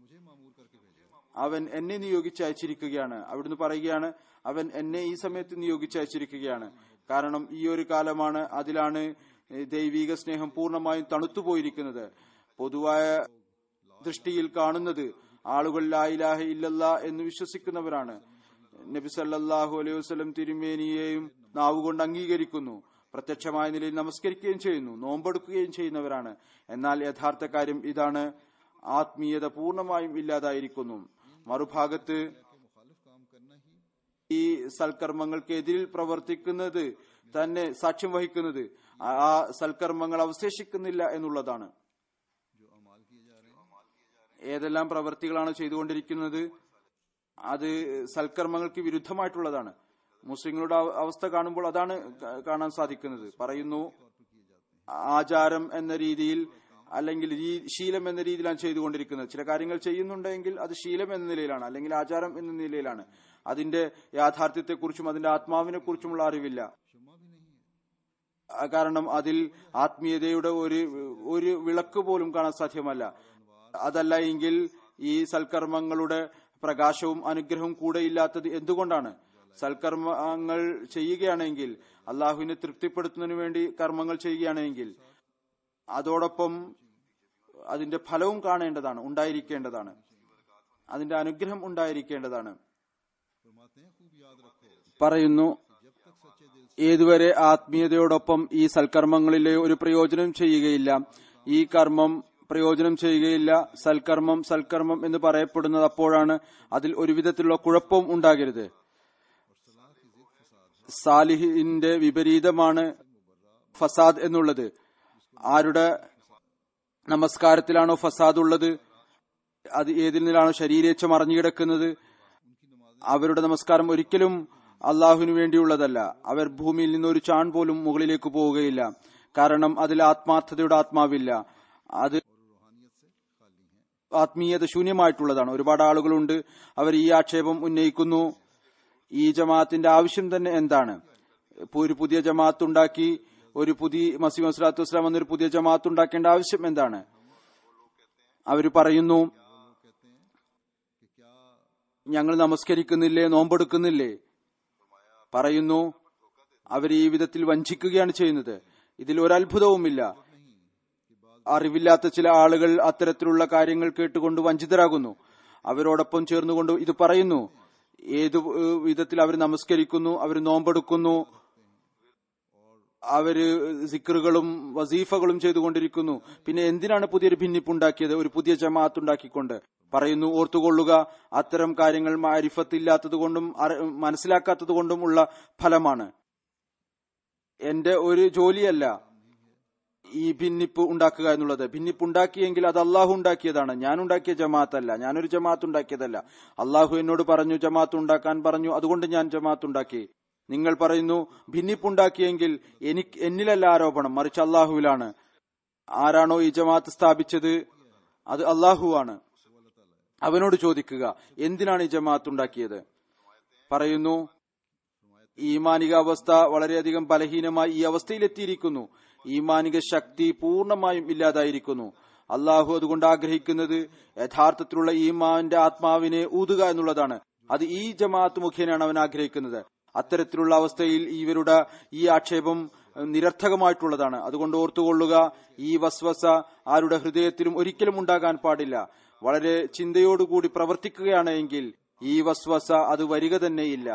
അവൻ എന്നെ നിയോഗിച്ച് അയച്ചിരിക്കുകയാണ് അവിടുന്ന് പറയുകയാണ് അവൻ എന്നെ ഈ സമയത്ത് നിയോഗിച്ച് അയച്ചിരിക്കുകയാണ് കാരണം ഈ ഒരു കാലമാണ് അതിലാണ് ദൈവിക സ്നേഹം പൂർണ്ണമായും തണുത്തുപോയിരിക്കുന്നത് പൊതുവായ ദൃഷ്ടിയിൽ കാണുന്നത് ആളുകൾ ലായിലാഹ ഇല്ലല്ല എന്ന് വിശ്വസിക്കുന്നവരാണ് നബി സല്ലല്ലാഹു അലൈഹി വസല്ലം തിരുമേനിയെയും നാവുകൊണ്ട് അംഗീകരിക്കുന്നു പ്രത്യക്ഷമായ നിലയിൽ നമസ്കരിക്കുകയും ചെയ്യുന്നു നോമ്പെടുക്കുകയും ചെയ്യുന്നവരാണ് എന്നാൽ യഥാർത്ഥ കാര്യം ഇതാണ് ആത്മീയത പൂർണ്ണമായും ഇല്ലാതായിരിക്കുന്നു മറുഭാഗത്ത് ഈ സൽക്കർമ്മങ്ങൾക്കെതിരിൽ പ്രവർത്തിക്കുന്നത് തന്നെ സാക്ഷ്യം വഹിക്കുന്നത് ആ സൽക്കർമ്മങ്ങൾ അവശേഷിക്കുന്നില്ല എന്നുള്ളതാണ് ഏതെല്ലാം പ്രവർത്തികളാണ് ചെയ്തുകൊണ്ടിരിക്കുന്നത് അത് സൽക്കർമ്മങ്ങൾക്ക് വിരുദ്ധമായിട്ടുള്ളതാണ് മുസ്ലിങ്ങളുടെ അവ- അവസ്ഥ കാണുമ്പോൾ അതാണ് ക- കാണാൻ സാധിക്കുന്നത് പറയുന്നു ആചാരം എന്ന രീതിയിൽ അല്ലെങ്കിൽ രീ- ശീലം എന്ന രീതിയിലാണ് ചെയ്തുകൊണ്ടിരിക്കുന്നത് ചില കാര്യങ്ങൾ ചെയ്യുന്നുണ്ടെങ്കിൽ അത് ശീലം എന്ന നിലയിലാണ് അല്ലെങ്കിൽ ആചാരം എന്ന നിലയിലാണ് അതിന്റെ യാഥാർത്ഥ്യത്തെക്കുറിച്ചും അതിന്റെ ആത്മാവിനെ കുറിച്ചുമുള്ള അറിവില്ല ആ കാരണം അതിൽ ആത്മീയതയുടെ ഒരു ഒരു വിളക്ക് പോലും കാണാൻ സാധ്യമല്ല അതല്ല എങ്കിൽ ഈ സൽക്കർമ്മങ്ങളുടെ പ്രകാശവും അനുഗ്രഹവും കൂടെ ഇല്ലാത്തത് എന്തുകൊണ്ടാണ് സൽക്കർമ്മങ്ങൾ ചെയ്യുകയാണെങ്കിൽ അള്ളാഹുവിനെ തൃപ്തിപ്പെടുത്തുന്നതിന് വേണ്ടി കർമ്മങ്ങൾ ചെയ്യുകയാണെങ്കിൽ അതോടൊപ്പം അതിന്റെ ഫലവും കാണേണ്ടതാണ് ഉണ്ടായിരിക്കേണ്ടതാണ് അതിന്റെ അനുഗ്രഹം ഉണ്ടായിരിക്കേണ്ടതാണ് പറയുന്നു ഏതുവരെ ആത്മീയതയോടൊപ്പം ഈ സൽക്കർമ്മങ്ങളിലെ ഒരു പ്രയോജനം ചെയ്യുകയില്ല ഈ കർമ്മം പ്രയോജനം ചെയ്യുകയില്ല സൽക്കർമ്മം സൽക്കർമ്മം എന്ന് പറയപ്പെടുന്നത് അപ്പോഴാണ് അതിൽ ഒരു വിധത്തിലുള്ള കുഴപ്പവും ഉണ്ടാകരുത് സാലിഹിന്റെ വിപരീതമാണ് ഫസാദ് എന്നുള്ളത് ആരുടെ നമസ്കാരത്തിലാണോ ഫസാദ് ഉള്ളത് അത് ഏതിൽ നിന്നാണോ ശരീരേച്ഛ മറിഞ്ഞു കിടക്കുന്നത് അവരുടെ നമസ്കാരം ഒരിക്കലും അള്ളാഹുവിന് വേണ്ടിയുള്ളതല്ല അവർ ഭൂമിയിൽ നിന്ന് ഒരു ചാൺ പോലും മുകളിലേക്ക് പോവുകയില്ല കാരണം അതിൽ ആത്മാർത്ഥതയുടെ ആത്മാവില്ല അത് ആത്മീയത ശൂന്യമായിട്ടുള്ളതാണ് ഒരുപാട് ആളുകളുണ്ട് അവർ ഈ ആക്ഷേപം ഉന്നയിക്കുന്നു ഈ ജമാഅത്തിന്റെ ആവശ്യം തന്നെ എന്താണ് ഇപ്പൊ ഒരു പുതിയ ജമാഅത്ത് ഉണ്ടാക്കി ഒരു പുതിയ മസീം അസ്ലാത്തു വസ്ലാം എന്നൊരു പുതിയ ജമാഅത്ത് ഉണ്ടാക്കേണ്ട ആവശ്യം എന്താണ് അവർ പറയുന്നു ഞങ്ങൾ നമസ്കരിക്കുന്നില്ലേ നോമ്പെടുക്കുന്നില്ലേ പറയുന്നു അവർ ഈ വിധത്തിൽ വഞ്ചിക്കുകയാണ് ചെയ്യുന്നത് ഇതിൽ ഒരത്ഭുതവുമില്ല അറിവില്ലാത്ത ചില ആളുകൾ അത്തരത്തിലുള്ള കാര്യങ്ങൾ കേട്ടുകൊണ്ട് വഞ്ചിതരാകുന്നു അവരോടൊപ്പം ചേർന്നുകൊണ്ട് ഇത് പറയുന്നു ഏതു ഏഹ്, വിധത്തിൽ അവർ നമസ്കരിക്കുന്നു അവർ നോമ്പെടുക്കുന്നു അവര് സിക്കറുകളും വസീഫകളും ചെയ്തുകൊണ്ടിരിക്കുന്നു പിന്നെ എന്തിനാണ് പുതിയൊരു ഭിന്നിപ്പുണ്ടാക്കിയത് ഒരു പുതിയ ജമാഅത്ത് ഉണ്ടാക്കിക്കൊണ്ട് പറയുന്നു ഓർത്തുകൊള്ളുക അത്തരം കാര്യങ്ങൾ മാരിഫത്തില്ലാത്തത് കൊണ്ടും അറി- മനസ്സിലാക്കാത്തത് കൊണ്ടും ഉള്ള ഫലമാണ് എന്റെ ഒരു ജോലിയല്ല ഈ ഭിന്നിപ്പ് ഉണ്ടാക്കുക എന്നുള്ളത് ഭിന്നിപ്പ് ഉണ്ടാക്കിയെങ്കിൽ അത് അള്ളാഹു ഉണ്ടാക്കിയതാണ് ഞാൻ ഉണ്ടാക്കിയ ജമാഅത്തല്ല ഞാനൊരു ജമാഅത്ത് ഉണ്ടാക്കിയതല്ല അള്ളാഹു എന്നോട് പറഞ്ഞു ജമാഅത്ത് ഉണ്ടാക്കാൻ പറഞ്ഞു അതുകൊണ്ട് ഞാൻ ജമാഅത്ത് ഉണ്ടാക്കി നിങ്ങൾ പറയുന്നു ഭിന്നിപ്പുണ്ടാക്കിയെങ്കിൽ എനിക്ക് എന്നിലല്ല ആരോപണം മറിച്ച് അള്ളാഹുവിലാണ് ആരാണോ ഈ ജമാഅത്ത് സ്ഥാപിച്ചത് അത് അള്ളാഹുവാണ് അവനോട് ചോദിക്കുക എന്തിനാണ് ഈ ജമാഅത്ത് ഉണ്ടാക്കിയത് പറയുന്നു ഈമാനിക അവസ്ഥ വളരെയധികം ബലഹീനമായി ഈ അവസ്ഥയിലെത്തിയിരിക്കുന്നു ഈമാനിക ശക്തി പൂർണ്ണമായും ഇല്ലാതായിരിക്കുന്നു അള്ളാഹു അതുകൊണ്ട് ആഗ്രഹിക്കുന്നത് യഥാർത്ഥത്തിലുള്ള ഈമാന്റെ ആത്മാവിനെ ഊതുക എന്നുള്ളതാണ് അത് ഈ ജമാഅത്ത് മുഖേനയാണ് അവൻ ആഗ്രഹിക്കുന്നത് അത്തരത്തിലുള്ള അവസ്ഥയിൽ ഇവരുടെ ഈ ആക്ഷേപം ഏഹ്, നിരർത്ഥകമായിട്ടുള്ളതാണ് അതുകൊണ്ട് ഓർത്തുകൊള്ളുക ഈ വസ്വസ ആരുടെ ഹൃദയത്തിലും ഒരിക്കലും ഉണ്ടാകാൻ പാടില്ല വളരെ ചിന്തയോടുകൂടി പ്രവർത്തിക്കുകയാണ് എങ്കിൽ ഈ വസ്വസ അത് വരിക തന്നെയില്ല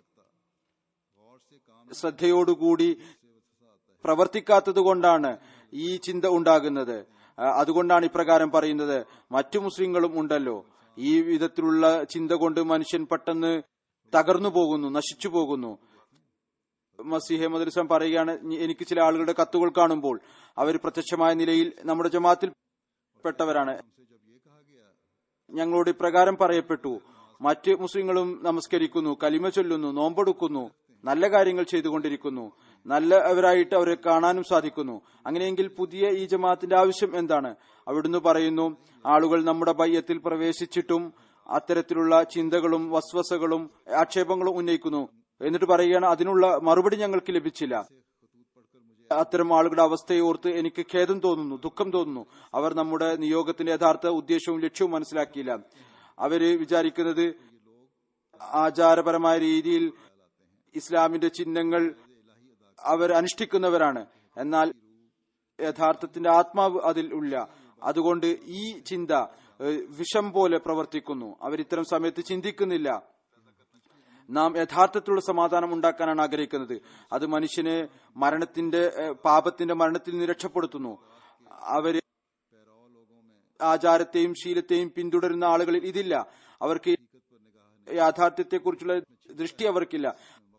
ശ്രദ്ധയോടുകൂടി പ്രവർത്തിക്കാത്തത് കൊണ്ടാണ് ഈ ചിന്ത ഉണ്ടാകുന്നത് ആ, അതുകൊണ്ടാണ് ഇപ്രകാരം പറയുന്നത് മറ്റു മുസ്ലിങ്ങളും ഉണ്ടല്ലോ ഈ വിധത്തിലുള്ള ചിന്ത കൊണ്ട് മനുഷ്യൻ പെട്ടെന്ന് തകർന്നു പോകുന്നു നശിച്ചു പോകുന്നു മസിഹെ മദ്രസം പറയുകയാണ് "ഞ- എനിക്ക് ചില ആളുകളുടെ കത്തുകൾ കാണുമ്പോൾ അവർ പ്രത്യക്ഷമായ നിലയിൽ നമ്മുടെ ജമാത്തിൽ പെട്ടവരാണ് ഞങ്ങളോട് ഇപ്രകാരം പറയപ്പെട്ടു മറ്റ് മുസ്ലിങ്ങളും നമസ്കരിക്കുന്നു കലിമ ചൊല്ലുന്നു നോമ്പെടുക്കുന്നു നല്ല കാര്യങ്ങൾ ചെയ്തുകൊണ്ടിരിക്കുന്നു നല്ലവരായിട്ട് അവരെ കാണാനും സാധിക്കുന്നു അങ്ങനെയെങ്കിൽ പുതിയ ഈ ജമാഅത്തിന്റെ ആവശ്യം എന്താണ് അവിടുന്ന് പറയുന്നു ആളുകൾ നമ്മുടെ ബയ്യത്തിൽ പ്രവേശിച്ചിട്ടും അത്തരത്തിലുള്ള ചിന്തകളും വസ്വസകളും ആക്ഷേപങ്ങളും ഉന്നയിക്കുന്നു എന്നിട്ട് പറയുകയാണ് അതിനുള്ള മറുപടി ഞങ്ങൾക്ക് ലഭിച്ചില്ല അത്തരം ആളുകളുടെ അവസ്ഥയെ ഓർത്ത് എനിക്ക് ഖേദം തോന്നുന്നു ദുഃഖം തോന്നുന്നു അവർ നമ്മുടെ നിയോഗത്തിന്റെ യഥാർത്ഥ ഉദ്ദേശവും ലക്ഷ്യവും മനസ്സിലാക്കിയില്ല അവര് വിചാരിക്കുന്നത് ആചാരപരമായ രീതിയിൽ ഇസ്ലാമിന്റെ ചിഹ്നങ്ങൾ അവർ അനുഷ്ഠിക്കുന്നവരാണ് എന്നാൽ യഥാർത്ഥത്തിന്റെ ആത്മാവ് അതിൽ ഇല്ല അതുകൊണ്ട് ഈ ചിന്ത ഏഹ്, വിഷം പോലെ പ്രവർത്തിക്കുന്നു അവർ ഇത്തരം സമയത്ത് ചിന്തിക്കുന്നില്ല നാം യഥാർത്ഥത്തിലുള്ള സമാധാനം ഉണ്ടാക്കാനാണ് ആഗ്രഹിക്കുന്നത് അത് മനുഷ്യനെ മരണത്തിന്റെ ഏഹ്, പാപത്തിന്റെ മരണത്തിൽ നിന്ന് രക്ഷപ്പെടുത്തുന്നു അവര് ആചാരത്തെയും ശീലത്തെയും പിന്തുടരുന്ന ആളുകളിൽ ഇതില്ല അവർക്ക് യാഥാർത്ഥ്യത്തെക്കുറിച്ചുള്ള ദൃഷ്ടി അവർക്കില്ല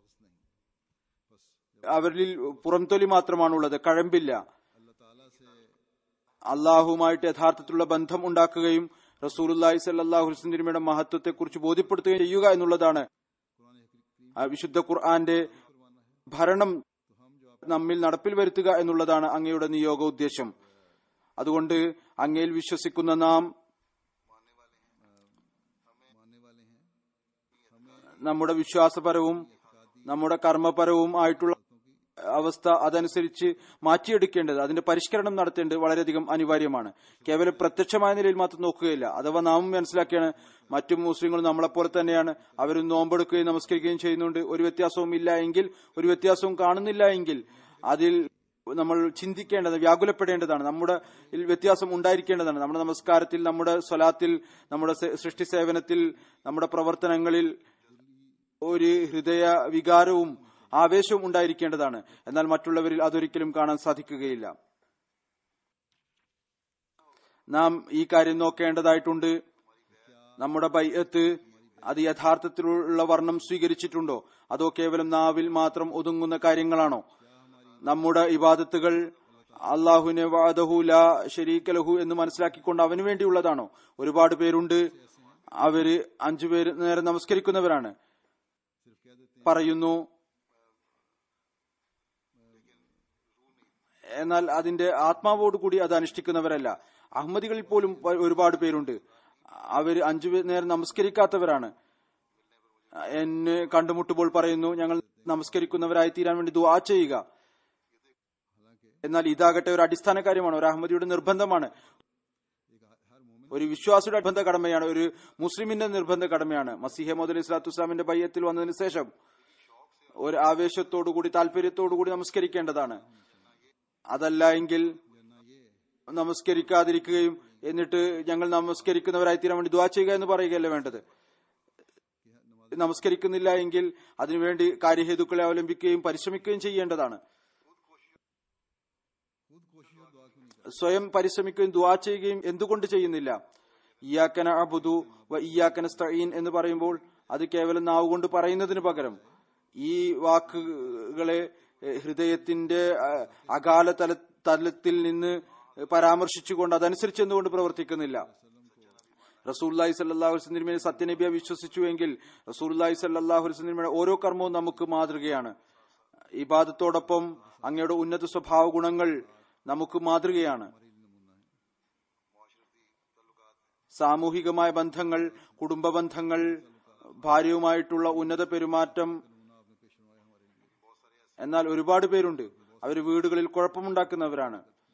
അവരിൽ പുറംതൊലി മാത്രമാണുള്ളത് കഴമ്പില്ല അള്ളാഹുമായിട്ട് യഥാർത്ഥത്തിലുള്ള ബന്ധം ഉണ്ടാക്കുകയും റസൂലുല്ലാഹി സല്ലാഹു ഹുസ്ലിമിയുടെ മഹത്വത്തെക്കുറിച്ച് ബോധ്യപ്പെടുത്തുകയും ചെയ്യുക എന്നുള്ളതാണ് ആ വിശുദ്ധ ഖുർആന്റെ ഭരണം നമ്മിൽ നടപ്പിൽ വരുത്തുക എന്നുള്ളതാണ് അങ്ങയുടെ നിയോഗ ഉദ്ദേശം അതുകൊണ്ട് അങ്ങയിൽ വിശ്വസിക്കുന്ന നാം നമ്മുടെ വിശ്വാസപരവും നമ്മുടെ കർമ്മപരവും ആയിട്ടുള്ള അവസ്ഥ അതനുസരിച്ച് മാറ്റിയെടുക്കേണ്ടത് അതിന്റെ പരിഷ്കരണം നടത്തേണ്ടത് വളരെയധികം അനിവാര്യമാണ് കേവലം പ്രത്യക്ഷമായ നിലയിൽ മാത്രം നോക്കുകയില്ല അഥവാ നാം മനസ്സിലാക്കിയാണ് മറ്റു മുസ്ലിങ്ങൾ നമ്മളെപ്പോലെ തന്നെയാണ് അവർ നോമ്പെടുക്കുകയും നമസ്കരിക്കുകയും ചെയ്യുന്നുണ്ട് ഒരു വ്യത്യാസവും ഇല്ല എങ്കിൽ ഒരു വ്യത്യാസവും കാണുന്നില്ല എങ്കിൽ അതിൽ നമ്മൾ ചിന്തിക്കേണ്ടത് വ്യാകുലപ്പെടേണ്ടതാണ് നമ്മുടെ ഇതിൽ വ്യത്യാസം ഉണ്ടായിരിക്കേണ്ടതാണ് നമ്മുടെ നമസ്കാരത്തിൽ നമ്മുടെ സ്വലാത്തിൽ നമ്മുടെ സെ- സൃഷ്ടി സേവനത്തിൽ നമ്മുടെ പ്രവർത്തനങ്ങളിൽ ഒരു ഹൃദയ വികാരവും ആവേശവും ഉണ്ടായിരിക്കേണ്ടതാണ് എന്നാൽ മറ്റുള്ളവരിൽ അതൊരിക്കലും കാണാൻ സാധിക്കുകയില്ല നാം ഈ കാര്യം നോക്കേണ്ടതായിട്ടുണ്ട് നമ്മുടെ ബൈഅത്ത് അത് യഥാർത്ഥത്തിലുള്ള വർണ്ണം സ്വീകരിച്ചിട്ടുണ്ടോ അതോ കേവലം നാവിൽ മാത്രം ഒതുങ്ങുന്ന കാര്യങ്ങളാണോ നമ്മുടെ ഇബാദത്തുകൾ അള്ളാഹുവിനെ വാദഹു ലാ ഷരീക ലഹു എന്ന് മനസ്സിലാക്കിക്കൊണ്ട് അവന് വേണ്ടിയുള്ളതാണോ ഒരുപാട് പേരുണ്ട് അവര് അഞ്ചു പേര് നേരെ നമസ്കരിക്കുന്നവരാണ് പറയുന്നു എന്നാൽ അതിന്റെ ആത്മാവോടുകൂടി അത് അനുഷ്ഠിക്കുന്നവരല്ല അഹമ്മദികളിൽ പോലും വ- ഒരുപാട് പേരുണ്ട് അവര് അഞ്ചു പേ- നേരം നമസ്കരിക്കാത്തവരാണ് എന്നെ കണ്ടുമുട്ടുമ്പോൾ പറയുന്നു ഞങ്ങൾ നമസ്കരിക്കുന്നവരായി തീരാൻ വേണ്ടി ദുആ ചെയ്യുക എന്നാൽ ഇതാകട്ടെ ഒരു അടിസ്ഥാന കാര്യമാണ് ഒരു അഹമ്മദിയുടെ നിർബന്ധമാണ് ഒരു വിശ്വാസിയുടെ നിർബന്ധ കടമയാണ് ഒരു മുസ്ലിമിന്റെ നിർബന്ധ കടമയാണ് മസീഹ മോദ് ഇസ്ലാത്തു ഇസ്ലാമിന്റെ ബയ്യത്തിൽ വന്നതിന് ശേഷം ഒരു ആവേശത്തോടുകൂടി താല്പര്യത്തോടുകൂടി നമസ്കരിക്കേണ്ടതാണ് അതല്ല എങ്കിൽ നമസ്കരിക്കാതിരിക്കുകയും എന്നിട്ട് ഞങ്ങൾ നമസ്കരിക്കുന്നവരായി തീരാൻ വേണ്ടി ദ്വാ ചെയ്യുക എന്ന് പറയുകയല്ല വേണ്ടത് നമസ്കരിക്കുന്നില്ല എങ്കിൽ അതിനുവേണ്ടി കാര്യഹേതുക്കളെ അവലംബിക്കുകയും പരിശ്രമിക്കുകയും ചെയ്യേണ്ടതാണ് സ്വയം പരിശ്രമിക്കുകയും ദുവാ ചെയ്യുകയും എന്തുകൊണ്ട് ചെയ്യുന്നില്ല ഇയാക്കന അബുദു വ ഇയാക്കന സ്തഈൻ എന്ന് പറയുമ്പോൾ അത് കേവലം നാവ് കൊണ്ട് പറയുന്നതിന് പകരം ഈ വാക്കുകളെ എഹ്, ഹൃദയത്തിന്റെ അഹ്, അകാല തല തലത്തിൽ നിന്ന് പരാമർശിച്ചുകൊണ്ട് അതനുസരിച്ച് എന്തുകൊണ്ട് പ്രവർത്തിക്കുന്നില്ല റസൂല്ലായി സല്ലാഹു വസ്ലിമിനെ സത്യനബിയെ വിശ്വസിച്ചുവെങ്കിൽ റസൂല്ലായി സല്ലാഹു വസ്ലിമിയുടെ ഓരോ കർമ്മവും നമുക്ക് മാതൃകയാണ് ഇബാദത്തോടൊപ്പം അങ്ങയുടെ ഉന്നത സ്വഭാവ ഗുണങ്ങൾ നമുക്ക് മാതൃകയാണ് സാമൂഹികമായ ബന്ധങ്ങൾ കുടുംബ ബന്ധങ്ങൾ ഭാര്യയുമായിട്ടുള്ള ഉന്നത പെരുമാറ്റം എന്നാൽ ഒരുപാട് പേരുണ്ട് അവർ വീടുകളിൽ കുഴപ്പമുണ്ടാക്കുന്നവരാണ്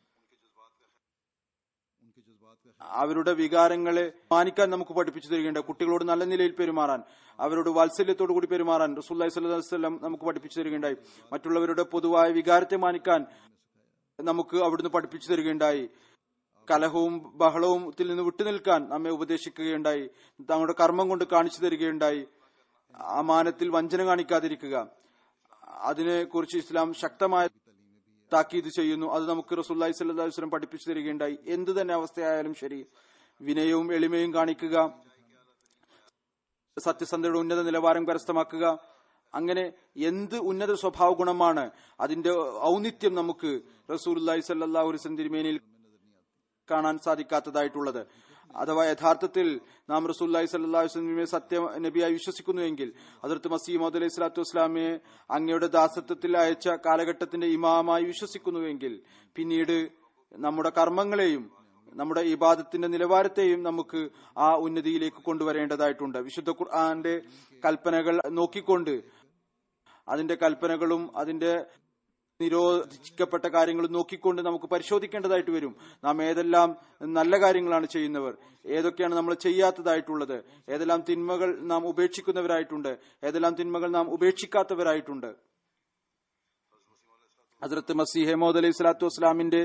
അവരുടെ വികാരങ്ങളെ മാനിക്കാൻ നമുക്ക് പഠിപ്പിച്ചു തരികയുണ്ട് കുട്ടികളോട് നല്ല നിലയിൽ പെരുമാറാൻ അവരോട് വാത്സല്യത്തോടു കൂടി പെരുമാറാൻ റസൂല്ലി സ്വല്ലല്ലാഹു അലൈഹി വസല്ലം നമുക്ക് പഠിപ്പിച്ചു തരികയുണ്ടായി മറ്റുള്ളവരുടെ പൊതുവായ വികാരത്തെ മാനിക്കാൻ നമുക്ക് അവിടുന്ന് പഠിപ്പിച്ചു തരികയുണ്ടായി കലഹവും ബഹളവും ത്തിൽ നിന്ന് വിട്ടുനിൽക്കാൻ നമ്മെ ഉപദേശിക്കുകയുണ്ടായി തങ്ങളുടെ കർമ്മം കൊണ്ട് കാണിച്ചു തരികയുണ്ടായി അമാനത്തിൽ വഞ്ചന കാണിക്കാതിരിക്കുക അതിനെക്കുറിച്ച് ഇസ്ലാം ശക്തമായ താക്കീത് ചെയ്യുന്നു അത് നമുക്ക് റസൂല്ലായി സല്ലല്ലാഹു അലൈഹി വസല്ലം പഠിപ്പിച്ചു തരികയുണ്ടായി എന്ത് തന്നെ അവസ്ഥയായാലും ശരി വിനയവും എളിമയും കാണിക്കുക സത്യസന്ധയുടെ ഉന്നത നിലവാരം കരസ്ഥമാക്കുക അങ്ങനെ എന്ത് ഉന്നത സ്വഭാവ ഗുണമാണ് അതിന്റെ ഔന്നിത്യം നമുക്ക് റസൂലുല്ലാഹി സല്ലല്ലാഹു അലൈഹി വസല്ലം തിരുമേനിയിൽ കാണാൻ സാധിക്കാത്തതായിട്ടുള്ളത് അഥവാ യഥാർത്ഥത്തിൽ നാം റസൂല്ലായി സല്ലാഹു വസ്ലമിനെ സത്യ നബിയായി വിശ്വസിക്കുന്നുവെങ്കിൽ അതിർത്ത് മസീം മോദ് അലൈഹി സ്വലാത്തു വസ്ലാമിയെ അങ്ങയുടെ ദാസത്വത്തിൽ അയച്ച കാലഘട്ടത്തിന്റെ ഇമാമായി വിശ്വസിക്കുന്നുവെങ്കിൽ പിന്നീട് നമ്മുടെ കർമ്മങ്ങളെയും നമ്മുടെ ഇബാദത്തിന്റെ നിലവാരത്തെയും നമുക്ക് ആ ഉന്നതിയിലേക്ക് കൊണ്ടുവരേണ്ടതായിട്ടുണ്ട് വിശുദ്ധ ഖുർആന്റെ കൽപ്പനകൾ നോക്കിക്കൊണ്ട് അതിന്റെ കൽപ്പനകളും അതിന്റെ നിരോധിക്കപ്പെട്ട കാര്യങ്ങൾ നോക്കിക്കൊണ്ട് നമുക്ക് പരിശോധിക്കേണ്ടതായിട്ട് വരും നാം ഏതെല്ലാം നല്ല കാര്യങ്ങളാണ് ചെയ്യുന്നവർ ഏതൊക്കെയാണ് നമ്മൾ ചെയ്യാത്തതായിട്ടുള്ളത് ഏതെല്ലാം തിന്മകൾ നാം ഉപേക്ഷിക്കുന്നവരായിട്ടുണ്ട് ഏതെല്ലാം തിന്മകൾ നാം ഉപേക്ഷിക്കാത്തവരായിട്ടുണ്ട് ഹസ്രത്ത് മസീഹ് മോദ് അലൈഹി സ്വലാത്തു വസ്സലാമിന്റെ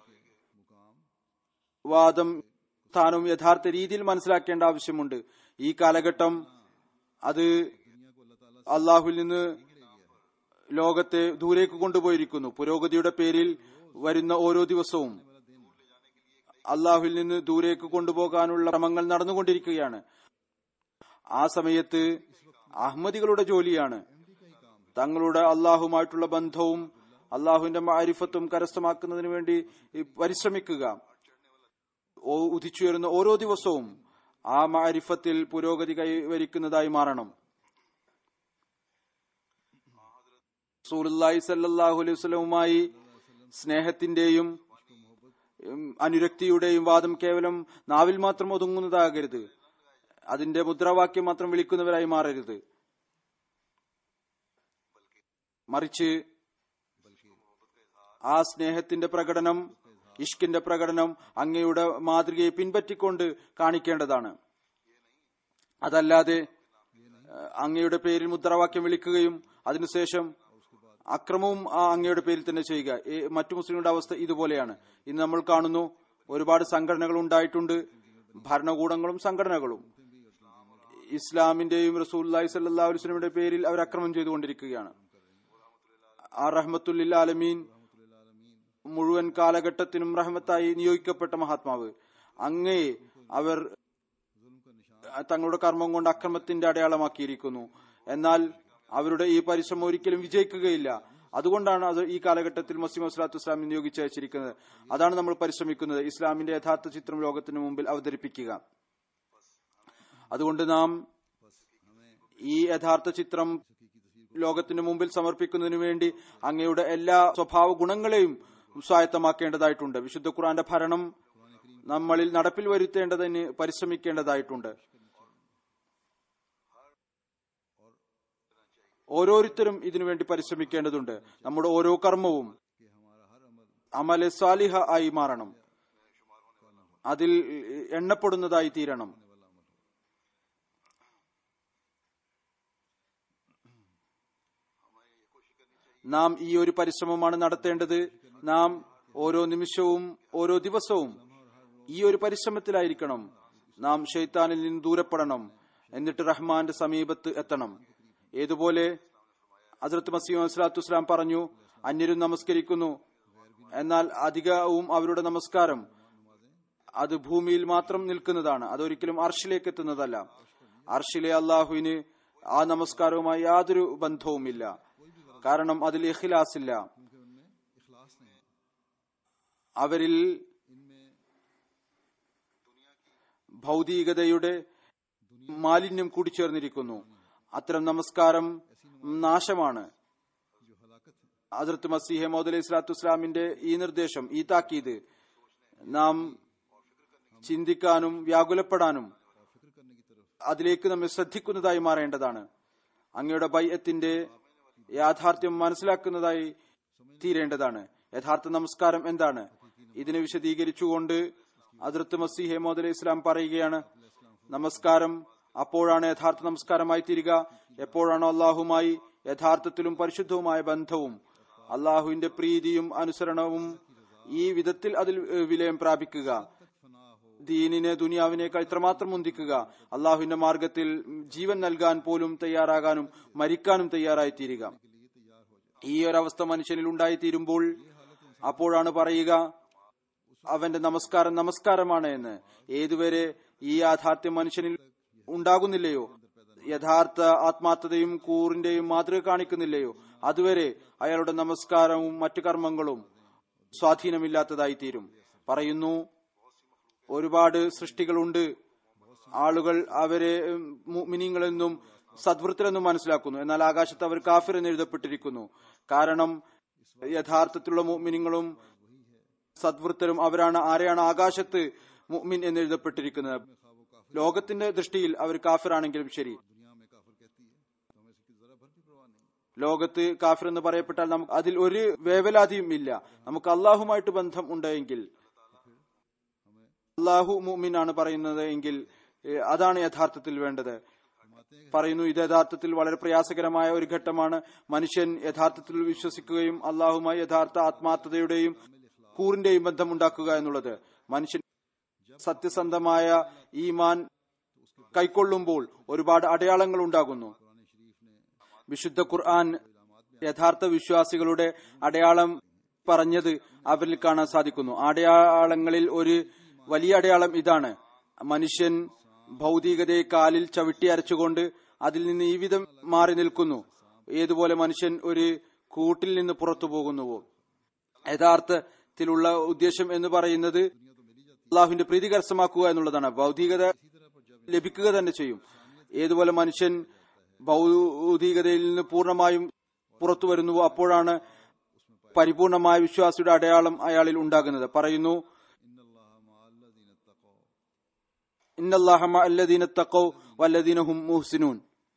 വാദം സ്ഥാനവും യഥാർത്ഥ രീതിയിൽ മനസ്സിലാക്കേണ്ട ആവശ്യമുണ്ട് ഈ കാലഘട്ടം അത് അള്ളാഹുവിൽ നിന്ന് ലോകത്തെ ദൂരേക്ക് കൊണ്ടുപോയിരിക്കുന്നു പുരോഗതിയുടെ പേരിൽ വരുന്ന ഓരോ ദിവസവും അള്ളാഹുവിൽ നിന്ന് ദൂരേക്ക് കൊണ്ടുപോകാനുള്ള ശ്രമങ്ങൾ നടന്നുകൊണ്ടിരിക്കുകയാണ് ആ സമയത്ത് അഹമ്മദികളുടെ ജോലിയാണ് തങ്ങളുടെ അള്ളാഹുമായിട്ടുള്ള ബന്ധവും അള്ളാഹുവിന്റെ മാരിഫത്തും കരസ്ഥമാക്കുന്നതിന് വേണ്ടി പരിശ്രമിക്കുക ഓ- ഉദിച്ചുയരുന്ന ഓരോ ദിവസവും ആ മാരിഫത്തിൽ പുരോഗതി കൈവരിക്കുന്നതായി മാറണം സൂലുല്ലായി സല്ലാഹു അലൈഹി വസല്ലമയുമായി സ്നേഹത്തിന്റെയും ഉം, അനുരക്തിയുടെയും വാദം കേവലം നാവിൽ മാത്രം ഒതുങ്ങുന്നതാകരുത് അതിന്റെ മുദ്രാവാക്യം മാത്രം വിളിക്കുന്നവരായി മാറരുത് മറിച്ച് ആ സ്നേഹത്തിന്റെ പ്രകടനം ഇഷ്കിന്റെ പ്രകടനം അങ്ങയുടെ മാതൃകയെ പിൻപറ്റിക്കൊണ്ട് കാണിക്കേണ്ടതാണ് അതല്ലാതെ ഏഹ്, അങ്ങയുടെ പേരിൽ മുദ്രാവാക്യം വിളിക്കുകയും അതിനുശേഷം അക്രമവും ആ അങ്ങയുടെ പേരിൽ തന്നെ ചെയ്യുക ഈ മറ്റു മുസ്ലിങ്ങളുടെ അവസ്ഥ ഇതുപോലെയാണ് ഇന്ന് നമ്മൾ കാണുന്നു ഒരുപാട് സംഘടനകൾ ഉണ്ടായിട്ടുണ്ട് ഭരണകൂടങ്ങളും സംഘടനകളും ഇസ്ലാമിന്റെയും റസൂല്ലി സല്ലാ വസ്ലമിന്റെ പേരിൽ അവർ അക്രമം ചെയ്തുകൊണ്ടിരിക്കുകയാണ് ആ റഹ്മത്തുല്ലിൽ ആലമീൻ മുഴുവൻ കാലഘട്ടത്തിനും റഹ്മത്തായി നിയോഗിക്കപ്പെട്ട മഹാത്മാവ് അങ്ങേ അവർ തങ്ങളുടെ കർമ്മം കൊണ്ട് അക്രമത്തിന്റെ അടയാളമാക്കിയിരിക്കുന്നു എന്നാൽ അവരുടെ ഈ പരിശ്രമം ഒരിക്കലും വിജയിക്കുകയില്ല അതുകൊണ്ടാണ് അത് ഈ കാലഘട്ടത്തിൽ മസീം വസ്ലാത്തു ഇസ്ലാം നിയോഗിച്ച് അയച്ചിരിക്കുന്നത് അതാണ് നമ്മൾ പരിശ്രമിക്കുന്നത് ഇസ്ലാമിന്റെ യഥാർത്ഥ ചിത്രം ലോകത്തിന് മുമ്പിൽ അവതരിപ്പിക്കുക അതുകൊണ്ട് നാം ഈ യഥാർത്ഥ ചിത്രം ലോകത്തിന് മുമ്പിൽ സമർപ്പിക്കുന്നതിനു വേണ്ടി അങ്ങയുടെ എല്ലാ സ്വഭാവ ഗുണങ്ങളെയും സ്വായത്തമാക്കേണ്ടതായിട്ടുണ്ട് വിശുദ്ധ ഖുറാന്റെ ഭരണം നമ്മളിൽ നടപ്പിൽ വരുത്തേണ്ടതിന് പരിശ്രമിക്കേണ്ടതായിട്ടുണ്ട് ഓരോരുത്തരും ഇതിനുവേണ്ടി പരിശ്രമിക്കേണ്ടതുണ്ട് നമ്മുടെ ഓരോ കർമ്മവും അമലെ സ്വാലിഹ ആയി മാറണം അതിൽ എണ്ണപ്പെടുന്നതായി തീരണം നാം ഈ ഒരു പരിശ്രമമാണ് നടത്തേണ്ടത് നാം ഓരോ നിമിഷവും ഓരോ ദിവസവും ഈ ഒരു പരിശ്രമത്തിലായിരിക്കണം നാം ഷെയ്ത്താനിൽ നിന്ന് ദൂരപ്പെടണം എന്നിട്ട് റഹ്മാന്റെ സമീപത്ത് എത്തണം ഏതുപോലെ ഹസ്രത്ത് മസീം അസ്ലാത്തു വസ്സലാം പറഞ്ഞു അന്യരും നമസ്കരിക്കുന്നു എന്നാൽ അധികവും അവരുടെ നമസ്കാരം അത് ഭൂമിയിൽ മാത്രം നിൽക്കുന്നതാണ് അതൊരിക്കലും അർഷിലേക്ക് എത്തുന്നതല്ല അർഷിലെ അള്ളാഹുവിന് ആ നമസ്കാരവുമായി യാതൊരു ബന്ധവുമില്ല കാരണം അതിൽ ഇഖ്ലാസ് ഇല്ല അവരിൽ ഭൗതികതയുടെ മാലിന്യം കൂടിച്ചേർന്നിരിക്കുന്നു അത്തരം നമസ്കാരം നാശമാണ് ഹജറത്ത് മസീഹെ മോദ് അലൈഹി സ്വലാത്തു വസ്സലാമിന്റെ ഈ നിർദ്ദേശം ഈ താക്കീത് നാം ചിന്തിക്കാനും വ്യാകുലപ്പെടാനും അതിലേക്ക് നമ്മെ ശ്രദ്ധിക്കുന്നതായി മാറേണ്ടതാണ് അങ്ങയുടെ ബൈയത്തിന്റെ യാഥാർത്ഥ്യം മനസ്സിലാക്കുന്നതായി തീരേണ്ടതാണ് യഥാർത്ഥ നമസ്കാരം എന്താണ് ഇതിനെ വിശദീകരിച്ചുകൊണ്ട് അതിർത്ത് മസീഹെ മോദ് അലൈഹി ഇസ്ലാം പറയുകയാണ് നമസ്കാരം അപ്പോഴാണ് യഥാർത്ഥ നമസ്കാരമായി തീരുക എപ്പോഴാണോ അള്ളാഹുമായി യഥാർത്ഥത്തിലും പരിശുദ്ധവുമായ ബന്ധവും അള്ളാഹുവിന്റെ പ്രീതിയും അനുസരണവും ഈ വിധത്തിൽ അതിൽ ഏഹ്, വിലയം പ്രാപിക്കുക ദീനിനെ ദുനിയാവിനേക്കാൾ ഇത്രമാത്രം മുന്തിക്കുക അള്ളാഹുവിന്റെ മാർഗത്തിൽ ജീവൻ നൽകാൻ പോലും തയ്യാറാകാനും മരിക്കാനും തയ്യാറായി തീരുക ഈ ഒരവസ്ഥ മനുഷ്യനിൽ ഉണ്ടായിത്തീരുമ്പോൾ അപ്പോഴാണ് പറയുക അവന്റെ നമസ്കാരം നമസ്കാരമാണ് എന്ന് ഏതുവരെ ഈ യാഥാർത്ഥ്യം മനുഷ്യനിൽ ഉണ്ടാകുന്നില്ലയോ യഥാർത്ഥ ആത്മാർത്ഥതയും കൂറിന്റെയും മാതൃക കാണിക്കുന്നില്ലയോ അതുവരെ അയാളുടെ നമസ്കാരവും മറ്റു കർമ്മങ്ങളും സ്വാധീനമില്ലാത്തതായി തീരും പറയുന്നു ഒരുപാട് സൃഷ്ടികളുണ്ട് ആളുകൾ അവരെ ഉം, മുഅ്മിനീങ്ങളെന്നും സദ്വൃത്തിലെന്നും മനസ്സിലാക്കുന്നു എന്നാൽ ആകാശത്ത് അവർ കാഫിർ എന്ന് എഴുതപ്പെട്ടിരിക്കുന്നു കാരണം യഥാർത്ഥത്തിലുള്ള മുഅ്മിനീങ്ങളും സദ്വൃത്തരും അവരാണ് ആരെയാണ് ആകാശത്ത് മുഅ്മിൻ എന്ന് എഴുതപ്പെട്ടിരിക്കുന്നത് ലോകത്തിന്റെ ദൃഷ്ടിയിൽ അവർ കാഫിറാണെങ്കിലും ശരി ലോകത്ത് കാഫിർ എന്ന് പറയപ്പെട്ടാൽ നമുക്ക് അതിൽ ഒരു വേവലാതിയും ഇല്ല നമുക്ക് അള്ളാഹുമായിട്ട് ബന്ധം ഉണ്ടെങ്കിൽ അള്ളാഹു മുഅ്മിനാണ് പറയുന്നത് എങ്കിൽ ഏഹ്, അതാണ് യഥാർത്ഥത്തിൽ വേണ്ടത് പറയുന്നു ഇത് യഥാർത്ഥത്തിൽ വളരെ പ്രയാസകരമായ ഒരു ഘട്ടമാണ് മനുഷ്യൻ യഥാർത്ഥത്തിൽ വിശ്വസിക്കുകയും അള്ളാഹുമായി യഥാർത്ഥ ആത്മാർത്ഥതയുടെയും കൂറിന്റെയും ബന്ധം ഉണ്ടാക്കുക എന്നുള്ളത് മനുഷ്യൻ സത്യസന്ധമായ ഈമാൻ കൈക്കൊള്ളുമ്പോൾ ഒരുപാട് അടയാളങ്ങൾ ഉണ്ടാകുന്നു വിശുദ്ധ ഖുർആൻ യഥാർത്ഥ വിശ്വാസികളുടെ അടയാളം പറഞ്ഞത് അവരിൽ കാണാൻ സാധിക്കുന്നു അടയാളങ്ങളിൽ ഒരു വലിയ അടയാളം ഇതാണ് മനുഷ്യൻ ഭൗതികതയെ കാലിൽ ചവിട്ടി അരച്ചുകൊണ്ട് അതിൽ നിന്ന് ഈ വിധം മാറി നിൽക്കുന്നു ഏതുപോലെ മനുഷ്യൻ ഒരു കൂട്ടിൽ നിന്ന് പുറത്തു പോകുന്നുവോ യഥാർത്ഥത്തിലുള്ള ഉദ്ദേശം എന്ന് പറയുന്നത് അള്ളാഹുവിന്റെ പ്രീതി കരസ്ഥമാക്കുക എന്നുള്ളതാണ് ഭൗതികത ലഭിക്കുക തന്നെ ചെയ്യും ഏതുപോലെ മനുഷ്യൻ ഭൗതികതയിൽ നിന്ന് പൂർണ്ണമായും പുറത്തു വരുന്നുവോ അപ്പോഴാണ് പരിപൂർണമായ വിശ്വാസിയുടെ അടയാളം അയാളിൽ ഉണ്ടാകുന്നത് പറയുന്നു ഇന്നല്ലാഹ മഅ അല്ലദീന തഖൗ വല്ലദീന ഹും മുഹ്സിനൂൻ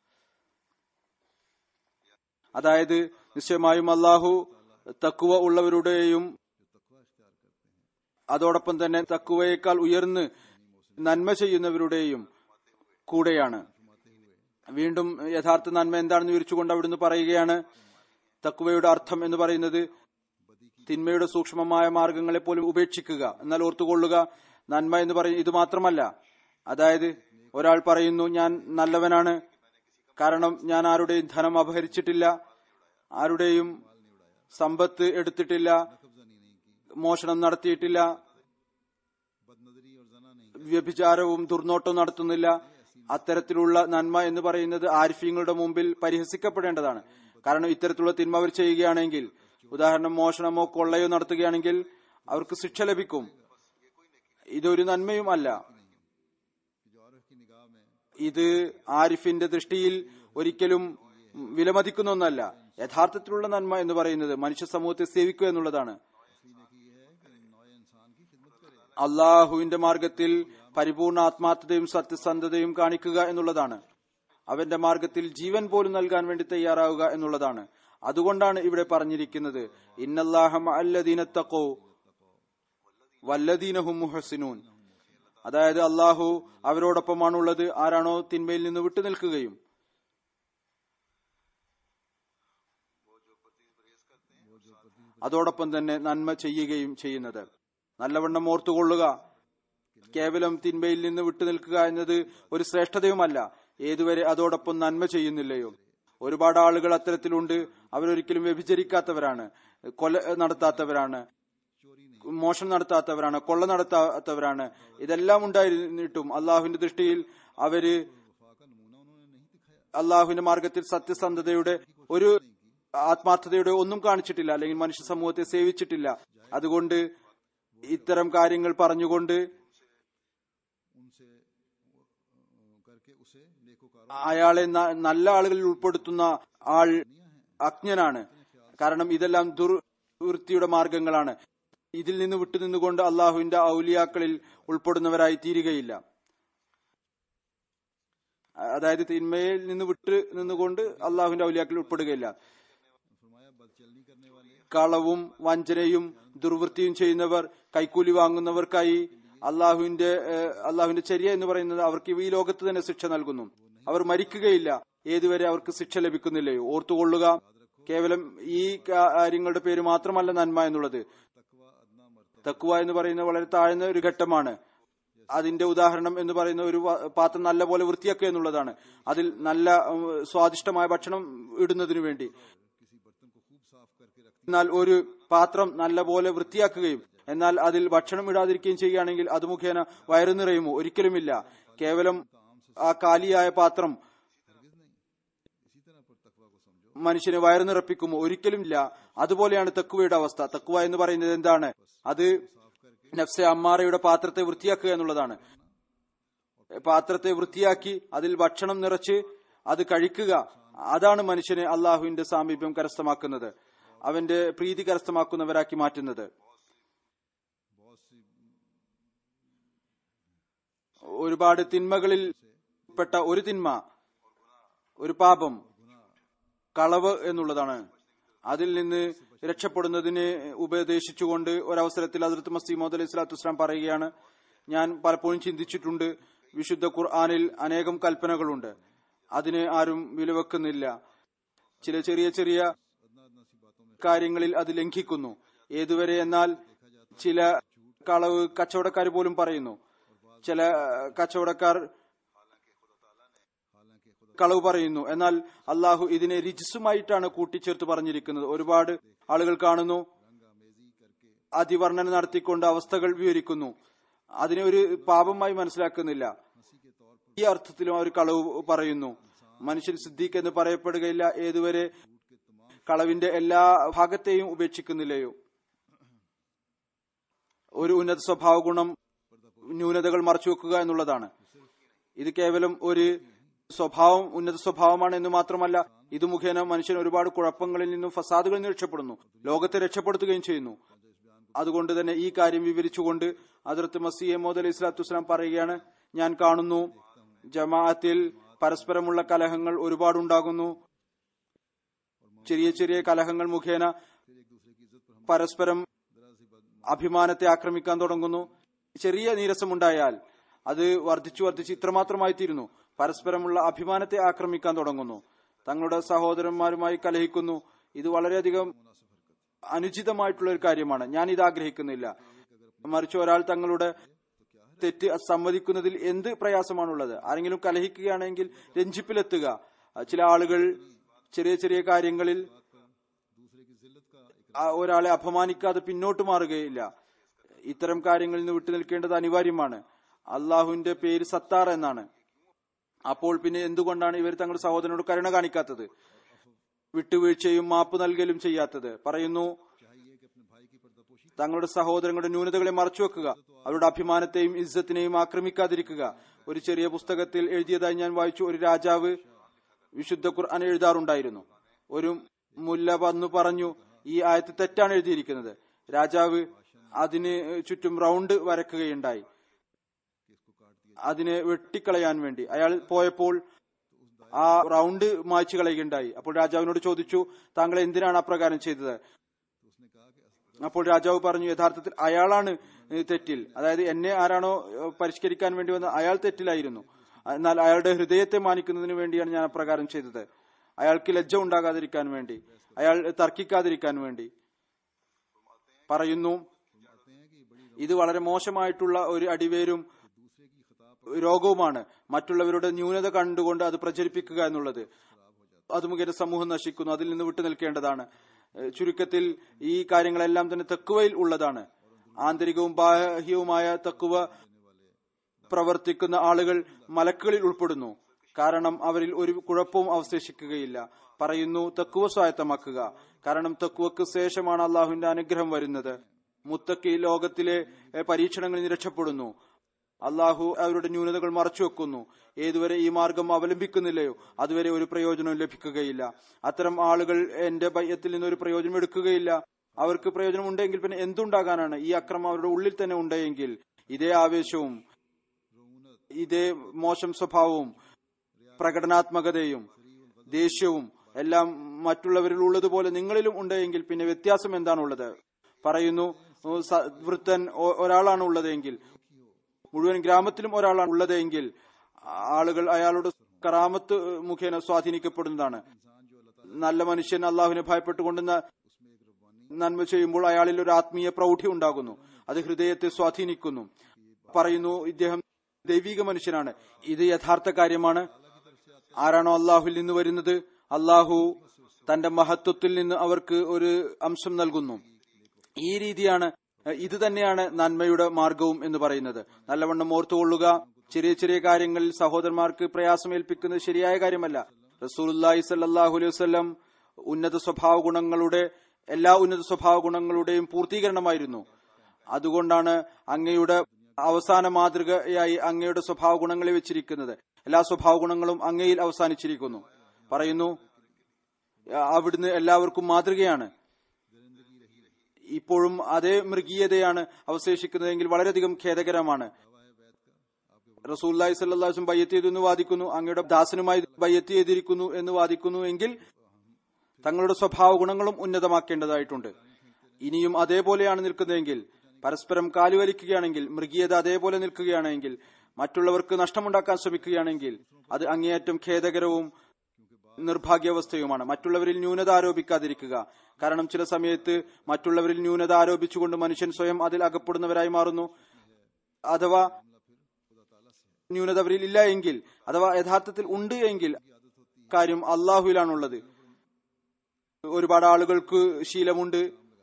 അതായത് നിശ്ചയമായും അള്ളാഹു തക്കുവ ഉള്ളവരുടെയും അതോടൊപ്പം തന്നെ തക്കുവയേക്കാൾ ഉയർന്ന് നന്മ ചെയ്യുന്നവരുടെയും കൂടെയാണ് വീണ്ടും യഥാർത്ഥ നന്മ എന്താണെന്ന് വിവരിച്ചുകൊണ്ട് അവിടുന്ന് പറയുകയാണ് തക്കുവയുടെ അർത്ഥം എന്ന് പറയുന്നത് തിന്മയുടെ സൂക്ഷ്മമായ മാർഗങ്ങളെ പോലും ഉപേക്ഷിക്കുക എന്നാൽ ഓർത്തുകൊള്ളുക നന്മ എന്ന് പറയും ഇത് മാത്രമല്ല അതായത് ഒരാൾ പറയുന്നു ഞാൻ നല്ലവനാണ് കാരണം ഞാൻ ആരുടെയും ധനം അപഹരിച്ചിട്ടില്ല ആരുടെയും സമ്പത്ത് എടുത്തിട്ടില്ല മോഷണം നടത്തിയിട്ടില്ല വ്യഭിചാരവും ദുർനോട്ടവും നടത്തുന്നില്ല അത്തരത്തിലുള്ള നന്മ എന്ന് പറയുന്നത് ആരിഫ്യങ്ങളുടെ മുമ്പിൽ പരിഹസിക്കപ്പെടേണ്ടതാണ് കാരണം ഇത്തരത്തിലുള്ള തിന്മ അവർ ചെയ്യുകയാണെങ്കിൽ ഉദാഹരണം മോഷണമോ കൊള്ളയോ നടത്തുകയാണെങ്കിൽ അവർക്ക് ശിക്ഷ ലഭിക്കും ഇതൊരു നന്മയും അല്ല ഇത് ആരിഫിന്റെ ദൃഷ്ടിയിൽ ഒരിക്കലും വിലമതിക്കുന്ന ഒന്നല്ല യഥാർത്ഥത്തിലുള്ള നന്മ എന്ന് പറയുന്നത് മനുഷ്യ സമൂഹത്തെ സേവിക്കുക എന്നുള്ളതാണ് അള്ളാഹുവിന്റെ മാർഗത്തിൽ പരിപൂർണ ആത്മാർത്ഥതയും സത്യസന്ധതയും കാണിക്കുക എന്നുള്ളതാണ് അവന്റെ മാർഗത്തിൽ ജീവൻ പോലും നൽകാൻ വേണ്ടി തയ്യാറാവുക എന്നുള്ളതാണ് അതുകൊണ്ടാണ് ഇവിടെ പറഞ്ഞിരിക്കുന്നത് ഇന്നല്ലാഹം അല്ലദീനത്തക്കോ വല്ലദീനഹും മുഹസിനൂൻ അതായത് അള്ളാഹു അവരോടൊപ്പമാണുള്ളത് ആരാണോ തിന്മയിൽ നിന്ന് വിട്ടുനിൽക്കുകയും അതോടൊപ്പം തന്നെ നന്മ ചെയ്യുകയും ചെയ്യുന്നത് നല്ലവണ്ണം ഓർത്തുകൊള്ളുക കേവലം തിന്മയിൽ നിന്ന് വിട്ടുനിൽക്കുക എന്നത് ഒരു ശ്രേഷ്ഠതയുമല്ല ഏതുവരെ അതോടൊപ്പം നന്മ ചെയ്യുന്നില്ലയോ ഒരുപാട് ആളുകൾ അത്തരത്തിലുണ്ട് അവരൊരിക്കലും വ്യഭിചരിക്കാത്തവരാണ് കൊല നടത്താത്തവരാണ് മോഷണം നടത്താത്തവരാണ് കൊള്ള നടത്താത്തവരാണ് ഇതെല്ലാം ഉണ്ടായിരുന്നിട്ടും അള്ളാഹുവിന്റെ ദൃഷ്ടിയിൽ അവര് അള്ളാഹുവിന്റെ മാർഗത്തിൽ സത്യസന്ധതയുടെ ഒരു ആത്മാർത്ഥതയുടെ ഒന്നും കാണിച്ചിട്ടില്ല അല്ലെങ്കിൽ മനുഷ്യ സമൂഹത്തെ സേവിച്ചിട്ടില്ല അതുകൊണ്ട് ഇത്തരം കാര്യങ്ങൾ പറഞ്ഞുകൊണ്ട് അയാളെ ന- നല്ല ആളുകളിൽ ഉൾപ്പെടുത്തുന്ന ആൾ അജ്ഞനാണ് കാരണം ഇതെല്ലാം ദുർവൃത്തിയുടെ മാർഗങ്ങളാണ് ഇതിൽ നിന്ന് വിട്ടുനിന്നുകൊണ്ട് അള്ളാഹുവിന്റെ ഔലിയാക്കളിൽ ഉൾപ്പെടുന്നവരായി തീരുകയില്ല അതായത് തിന്മയിൽ നിന്ന് വിട്ട് നിന്നുകൊണ്ട് അള്ളാഹുവിന്റെ ഔലിയാക്കളിൽ ഉൾപ്പെടുകയില്ല കളവും വഞ്ചനയും ദുർവൃത്തിയും ചെയ്യുന്നവർ കൈക്കൂലി വാങ്ങുന്നവർക്കായി അള്ളാഹുവിന്റെ ഏഹ്, അള്ളാഹുവിന്റെ ചര്യ എന്ന് പറയുന്നത് അവർക്ക് ഈ ലോകത്ത് തന്നെ ശിക്ഷ നൽകുന്നു അവർ മരിക്കുകയില്ല ഏതുവരെ അവർക്ക് ശിക്ഷ ലഭിക്കുന്നില്ലയോ ഓർത്തുകൊള്ളുക കേവലം ഈ കാര്യങ്ങളുടെ പേര് മാത്രമല്ല നന്മ എന്നുള്ളത് തക്കുവ എന്ന് പറയുന്നത് വളരെ താഴ്ന്ന ഒരു ഘട്ടമാണ് അതിന്റെ ഉദാഹരണം എന്ന് പറയുന്ന ഒരു വ- പാത്രം നല്ല പോലെ വൃത്തിയാക്കുക എന്നുള്ളതാണ് അതിൽ നല്ല ഉം, സ്വാദിഷ്ടമായ ഭക്ഷണം ഇടുന്നതിനു വേണ്ടി എന്നാൽ ഒരു പാത്രം നല്ല പോലെ വൃത്തിയാക്കുകയും എന്നാൽ അതിൽ ഭക്ഷണം ഇടാതിരിക്കുകയും ചെയ്യുകയാണെങ്കിൽ അത് മുഖേന വയറു നിറയുമോ ഒരിക്കലുമില്ല കേവലം ആ കാലിയായ പാത്രം മനുഷ്യനെ വയറു നിറപ്പിക്കുമോ ഒരിക്കലുമില്ല അതുപോലെയാണ് തക്കുവയുടെ അവസ്ഥ തക്കുവ എന്ന് പറയുന്നത് എന്താണ് അത് നഫ്സെ അമ്മാറയുടെ പാത്രത്തെ വൃത്തിയാക്കുക എന്നുള്ളതാണ് പാത്രത്തെ വൃത്തിയാക്കി അതിൽ ഭക്ഷണം നിറച്ച് അത് കഴിക്കുക അതാണ് മനുഷ്യനെ അള്ളാഹുവിന്റെ സാമീപ്യം കരസ്ഥമാക്കുന്നത് അവന്റെ പ്രീതി കരസ്ഥമാക്കുന്നവരാക്കി മാറ്റുന്നത് ഒരുപാട് തിന്മകളിൽ പെട്ട ഒരു തിന്മ ഒരു പാപം കളവ് എന്നുള്ളതാണ് അതിൽ നിന്ന് രക്ഷപ്പെടുന്നതിന് ഉപദേശിച്ചുകൊണ്ട് ഒരവസരത്തിൽ അതിർത്ത് മസീമോദ് അലൈഹി സ്വലാത്തു വസ്സലാം പറയുകയാണ് ഞാൻ പലപ്പോഴും ചിന്തിച്ചിട്ടുണ്ട് വിശുദ്ധ ഖുർആാനിൽ അനേകം കൽപ്പനകളുണ്ട് അതിന് ആരും വിലവെക്കുന്നില്ല ചില ചെറിയ ചെറിയ കാര്യങ്ങളിൽ അത് ലംഘിക്കുന്നു ഏതുവരെ എന്നാൽ ചില കളവ് കച്ചവടക്കാർ പോലും പറയുന്നു ചില കച്ചവടക്കാർ കളവ് പറയുന്നു എന്നാൽ അള്ളാഹു ഇതിനെ രിജിസുമായിട്ടാണ് കൂട്ടിച്ചേർത്ത് പറഞ്ഞിരിക്കുന്നത് ഒരുപാട് ആളുകൾ കാണുന്നു അതിവർണ്ണന നടത്തിക്കൊണ്ട് അവസ്ഥകൾ വിവരിക്കുന്നു അതിനെ ഒരു പാപമായി മനസ്സിലാക്കുന്നില്ല ഈ അർത്ഥത്തിലും അവർ കളവ് പറയുന്നു മനുഷ്യൻ സിദ്ദീഖ് എന്ന് പറയപ്പെടുകയില്ല ഏതുവരെ കളവിന്റെ എല്ലാ ഭാഗത്തെയും ഉപേക്ഷിക്കുന്നില്ലയോ ഒരു ഉന്നത സ്വഭാവ ഗുണം ന്യൂനതകൾ മറച്ചുവെക്കുക എന്നുള്ളതാണ് ഇത് കേവലം ഒരു സ്വഭാവം ഉന്നത സ്വഭാവമാണ് എന്ന് മാത്രമല്ല ഇത് മുഖേന മനുഷ്യൻ ഒരുപാട് കുഴപ്പങ്ങളിൽ നിന്നും ഫസാദുകളിൽ നിന്ന് രക്ഷപ്പെടുന്നു ലോകത്തെ രക്ഷപ്പെടുത്തുകയും ചെയ്യുന്നു അതുകൊണ്ട് തന്നെ ഈ കാര്യം വിവരിച്ചുകൊണ്ട് അതിർത്ത് മസീഹ് മോദ് അലൈഹി സ്വലാത്തു വസ്സലാം പറയുകയാണ് ഞാൻ കാണുന്നു ജമാഅത്തിൽ പരസ്പരമുള്ള കലഹങ്ങൾ ഒരുപാടുണ്ടാകുന്നു ചെറിയ ചെറിയ കലഹങ്ങൾ മുഖേന പരസ്പരം അഭിമാനത്തെ ആക്രമിക്കാൻ തുടങ്ങുന്നു ചെറിയ നീരസമുണ്ടായാൽ അത് വർദ്ധിച്ചു വർദ്ധിച്ച് ഇത്രമാത്രമായി തീരുന്നു പരസ്പരമുള്ള അഭിമാനത്തെ ആക്രമിക്കാൻ തുടങ്ങുന്നു തങ്ങളുടെ സഹോദരന്മാരുമായി കലഹിക്കുന്നു ഇത് വളരെയധികം അനുചിതമായിട്ടുള്ള ഒരു കാര്യമാണ് ഞാൻ ഇത് ആഗ്രഹിക്കുന്നില്ല മറിച്ച് ഒരാൾ തങ്ങളുടെ തെറ്റ് സമ്മതിക്കുന്നതിൽ എന്ത് പ്രയാസമാണുള്ളത് ആരെങ്കിലും കലഹിക്കുകയാണെങ്കിൽ രഞ്ജിപ്പിലെത്തുക ചില ആളുകൾ ചെറിയ ചെറിയ കാര്യങ്ങളിൽ ആ ഒരാളെ അപമാനിക്കാതെ പിന്നോട്ട് മാറുകയില്ല ഇത്തരം കാര്യങ്ങളിൽ നിന്ന് വിട്ടുനിൽക്കേണ്ടത് അനിവാര്യമാണ് അള്ളാഹുവിന്റെ പേര് സത്താർ എന്നാണ് അപ്പോൾ പിന്നെ എന്തുകൊണ്ടാണ് ഇവർ തങ്ങളുടെ സഹോദരനോട് കരുണ കാണിക്കാത്തത് വിട്ടുവീഴ്ചയും മാപ്പ് നൽകലും ചെയ്യാത്തത് പറയുന്നു തങ്ങളുടെ സഹോദരങ്ങളുടെ ന്യൂനതകളെ മറച്ചുവെക്കുക അവരുടെ അഭിമാനത്തെയും ഇജ്ജത്തിനെയും ആക്രമിക്കാതിരിക്കുക ഒരു ചെറിയ പുസ്തകത്തിൽ എഴുതിയതായി ഞാൻ വായിച്ചു ഒരു രാജാവ് വിശുദ്ധ ഖുർആൻ എഴുതാറുണ്ടായിരുന്നു ഒരു മുല്ല വന്നു പറഞ്ഞു ഈ ആയത്ത് തെറ്റാണ് എഴുതിയിരിക്കുന്നത് രാജാവ് അതിന് ചുറ്റും റൗണ്ട് വരക്കുകയുണ്ടായി അതിനെ വെട്ടിക്കളയാൻ വേണ്ടി അയാൾ പോയപ്പോൾ ആ റൗണ്ട് മായ്ച്ചു കളയുകയുണ്ടായി അപ്പോൾ രാജാവിനോട് ചോദിച്ചു താങ്കൾ എന്തിനാണ് അപ്രകാരം ചെയ്തത് അപ്പോൾ രാജാവ് പറഞ്ഞു യഥാർത്ഥത്തിൽ അയാളാണ് തെറ്റിൽ അതായത് എന്നെ ആരാണോ പരിഷ്കരിക്കാൻ വേണ്ടി വന്ന അയാൾ തെറ്റിലായിരുന്നു എന്നാൽ അയാളുടെ ഹൃദയത്തെ മാനിക്കുന്നതിന് വേണ്ടിയാണ് ഞാൻ അപ്രകാരം ചെയ്തത് അയാൾക്ക് ലജ്ജ ഉണ്ടാകാതിരിക്കാൻ വേണ്ടി അയാൾ തർക്കിക്കാതിരിക്കാൻ വേണ്ടി പറയുന്നു ഇത് വളരെ മോശമായിട്ടുള്ള ഒരു അടിവേരും രോഗവുമാണ് മറ്റുള്ളവരുടെ ന്യൂനത കണ്ടുകൊണ്ട് അത് പ്രചരിപ്പിക്കുക എന്നുള്ളത് അത് മുഖേന സമൂഹം നശിക്കുന്നു അതിൽ നിന്ന് വിട്ടു നിൽക്കേണ്ടതാണ് ചുരുക്കത്തിൽ ഈ കാര്യങ്ങളെല്ലാം തന്നെ തെക്കുവയിൽ ഉള്ളതാണ് ആന്തരികവും ബാഹ്യവുമായ തെക്കുവ പ്രവർത്തിക്കുന്ന ആളുകൾ മലക്കുകളിൽ ഉൾപ്പെടുന്നു കാരണം അവരിൽ ഒരു കുഴപ്പവും അവശേഷിക്കുകയില്ല പറയുന്നു തെക്കുവ സ്വായത്തമാക്കുക കാരണം തെക്കുവക്ക് ശേഷമാണ് അള്ളാഹുവിന്റെ അനുഗ്രഹം വരുന്നത് മുത്തക്കി ലോകത്തിലെ പരീക്ഷണങ്ങളിൽ നിന്ന് രക്ഷപ്പെടുന്നു അള്ളാഹു അവരുടെ ന്യൂനതകൾ മറച്ചുവെക്കുന്നു ഏതുവരെ ഈ മാർഗം അവലംബിക്കുന്നില്ലയോ അതുവരെ ഒരു പ്രയോജനവും ലഭിക്കുകയില്ല അത്തരം ആളുകൾ എന്റെ ബയ്യത്തിൽ നിന്ന് ഒരു പ്രയോജനം എടുക്കുകയില്ല അവർക്ക് പ്രയോജനം ഉണ്ടെങ്കിൽ പിന്നെ എന്തുണ്ടാകാനാണ് ഈ അക്രമം അവരുടെ ഉള്ളിൽ തന്നെ ഉണ്ടെങ്കിൽ ഇതേ ആവേശവും ഇതേ മോശം സ്വഭാവവും പ്രകടനാത്മകതയും ദേഷ്യവും എല്ലാം മറ്റുള്ളവരിൽ ഉള്ളതുപോലെ നിങ്ങളിലും ഉണ്ടെങ്കിൽ പിന്നെ വ്യത്യാസം എന്താണുള്ളത് പറയുന്നു വൃത്തൻ ഒരാളാണ് ഉള്ളതെങ്കിൽ മുഴുവൻ ഗ്രാമത്തിലും ഒരാളാണ് ഉള്ളതെങ്കിൽ ആളുകൾ അയാളുടെ കറാമത്ത് മുഖേന സ്വാധീനിക്കപ്പെടുന്നതാണ് നല്ല മനുഷ്യൻ അള്ളാഹുവിനെ ഭയപ്പെട്ടുകൊണ്ട് നന്മ ചെയ്യുമ്പോൾ അയാളിൽ ഒരു ആത്മീയ പ്രൗഢി ഉണ്ടാകുന്നു അത് ഹൃദയത്തെ സ്വാധീനിക്കുന്നു പറയുന്നു ഇദ്ദേഹം ദൈവിക മനുഷ്യനാണ് ഇത് യഥാർത്ഥ കാര്യമാണ് ആരാണോ അള്ളാഹുവിൽ നിന്ന് വരുന്നത് അള്ളാഹു തന്റെ മഹത്വത്തിൽ നിന്ന് അവർക്ക് ഒരു അംശം നൽകുന്നു ഈ രീതിയാണ് ഇത് തന്നെയാണ് നന്മയുടെ മാർഗവും എന്ന് പറയുന്നത് നല്ലവണ്ണം ഓർത്തുകൊള്ളുക ചെറിയ ചെറിയ കാര്യങ്ങളിൽ സഹോദരന്മാർക്ക് പ്രയാസമേൽപ്പിക്കുന്നത് ശരിയായ കാര്യമല്ല റസൂലി സല്ലാഹു അലൈഹി വസ്ലം ഉന്നത സ്വഭാവ ഗുണങ്ങളുടെ എല്ലാ ഉന്നത സ്വഭാവ ഗുണങ്ങളുടെയും പൂർത്തീകരണമായിരുന്നു അതുകൊണ്ടാണ് അങ്ങയുടെ അവസാന മാതൃകയായി അങ്ങയുടെ സ്വഭാവ ഗുണങ്ങളെ വെച്ചിരിക്കുന്നത് എല്ലാ സ്വഭാവ ഗുണങ്ങളും അങ്ങയിൽ അവസാനിച്ചിരിക്കുന്നു പറയുന്നു അവിടുന്ന് എല്ലാവർക്കും മാതൃകയാണ് ഇപ്പോഴും അതേ മൃഗീയതയാണ് അവശേഷിക്കുന്നതെങ്കിൽ വളരെയധികം ഖേദകരമാണ് റസൂല്ലായി സല്ലാസും ബയ്യത്ത് ചെയ്തു എന്ന് വാദിക്കുന്നു അങ്ങയുടെ ദാസനുമായി ബയ്യത്ത് ചെയ്തിരിക്കുന്നു എന്ന് വാദിക്കുന്നു എങ്കിൽ തങ്ങളുടെ സ്വഭാവ ഗുണങ്ങളും ഉന്നതമാക്കേണ്ടതായിട്ടുണ്ട് ഇനിയും അതേപോലെയാണ് നിൽക്കുന്നതെങ്കിൽ പരസ്പരം കാലുവലിക്കുകയാണെങ്കിൽ മൃഗീയത അതേപോലെ നിൽക്കുകയാണെങ്കിൽ മറ്റുള്ളവർക്ക് നഷ്ടമുണ്ടാക്കാൻ ശ്രമിക്കുകയാണെങ്കിൽ അത് അങ്ങേയറ്റം ഖേദകരവും നിർഭാഗ്യാവസ്ഥയുമാണ് മറ്റുള്ളവരിൽ ന്യൂനത ആരോപിക്കാതിരിക്കുക കാരണം ചില സമയത്ത് മറ്റുള്ളവരിൽ ന്യൂനത ആരോപിച്ചുകൊണ്ട് മനുഷ്യൻ സ്വയം അതിൽ അകപ്പെടുന്നവരായി മാറുന്നു അഥവാ ന്യൂനത അവരിൽ ഇല്ല എങ്കിൽ അഥവാ യഥാർത്ഥത്തിൽ ഉണ്ട് എങ്കിൽ കാര്യം അള്ളാഹുവിലാണുള്ളത് ഒരുപാട് ആളുകൾക്ക് ശീലമുണ്ട്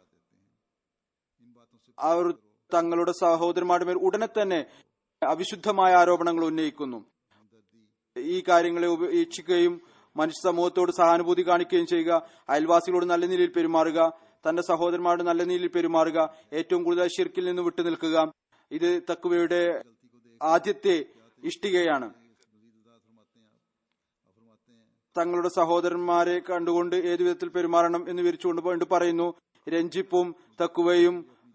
അവർ തങ്ങളുടെ സഹോദരന്മാരുടെ മേൽ ഉടനെ തന്നെ അവിശുദ്ധമായ ആരോപണങ്ങൾ ഉന്നയിക്കുന്നു ഈ കാര്യങ്ങളെ ഉപേക്ഷിക്കുകയും മനുഷ്യ സമൂഹത്തോട് സഹാനുഭൂതി കാണിക്കുകയും ചെയ്യുക അയൽവാസികളോട് നല്ല നിലയിൽ പെരുമാറുക തന്റെ സഹോദരന്മാരോട് നല്ല നിലയിൽ പെരുമാറുക ഏറ്റവും കൂടുതൽ ഷിർക്കിൽ നിന്ന് വിട്ടുനിൽക്കുക ഇത് തക്കുവയുടെ ആദ്യത്തെ ഇഷ്ടികയാണ് തങ്ങളുടെ സഹോദരന്മാരെ കണ്ടുകൊണ്ട് ഏതു വിധത്തിൽ പെരുമാറണം എന്ന് വിരിച്ചുകൊണ്ട് വീണ്ടും പറയുന്നു രഞ്ജിപ്പും തക്കുവയും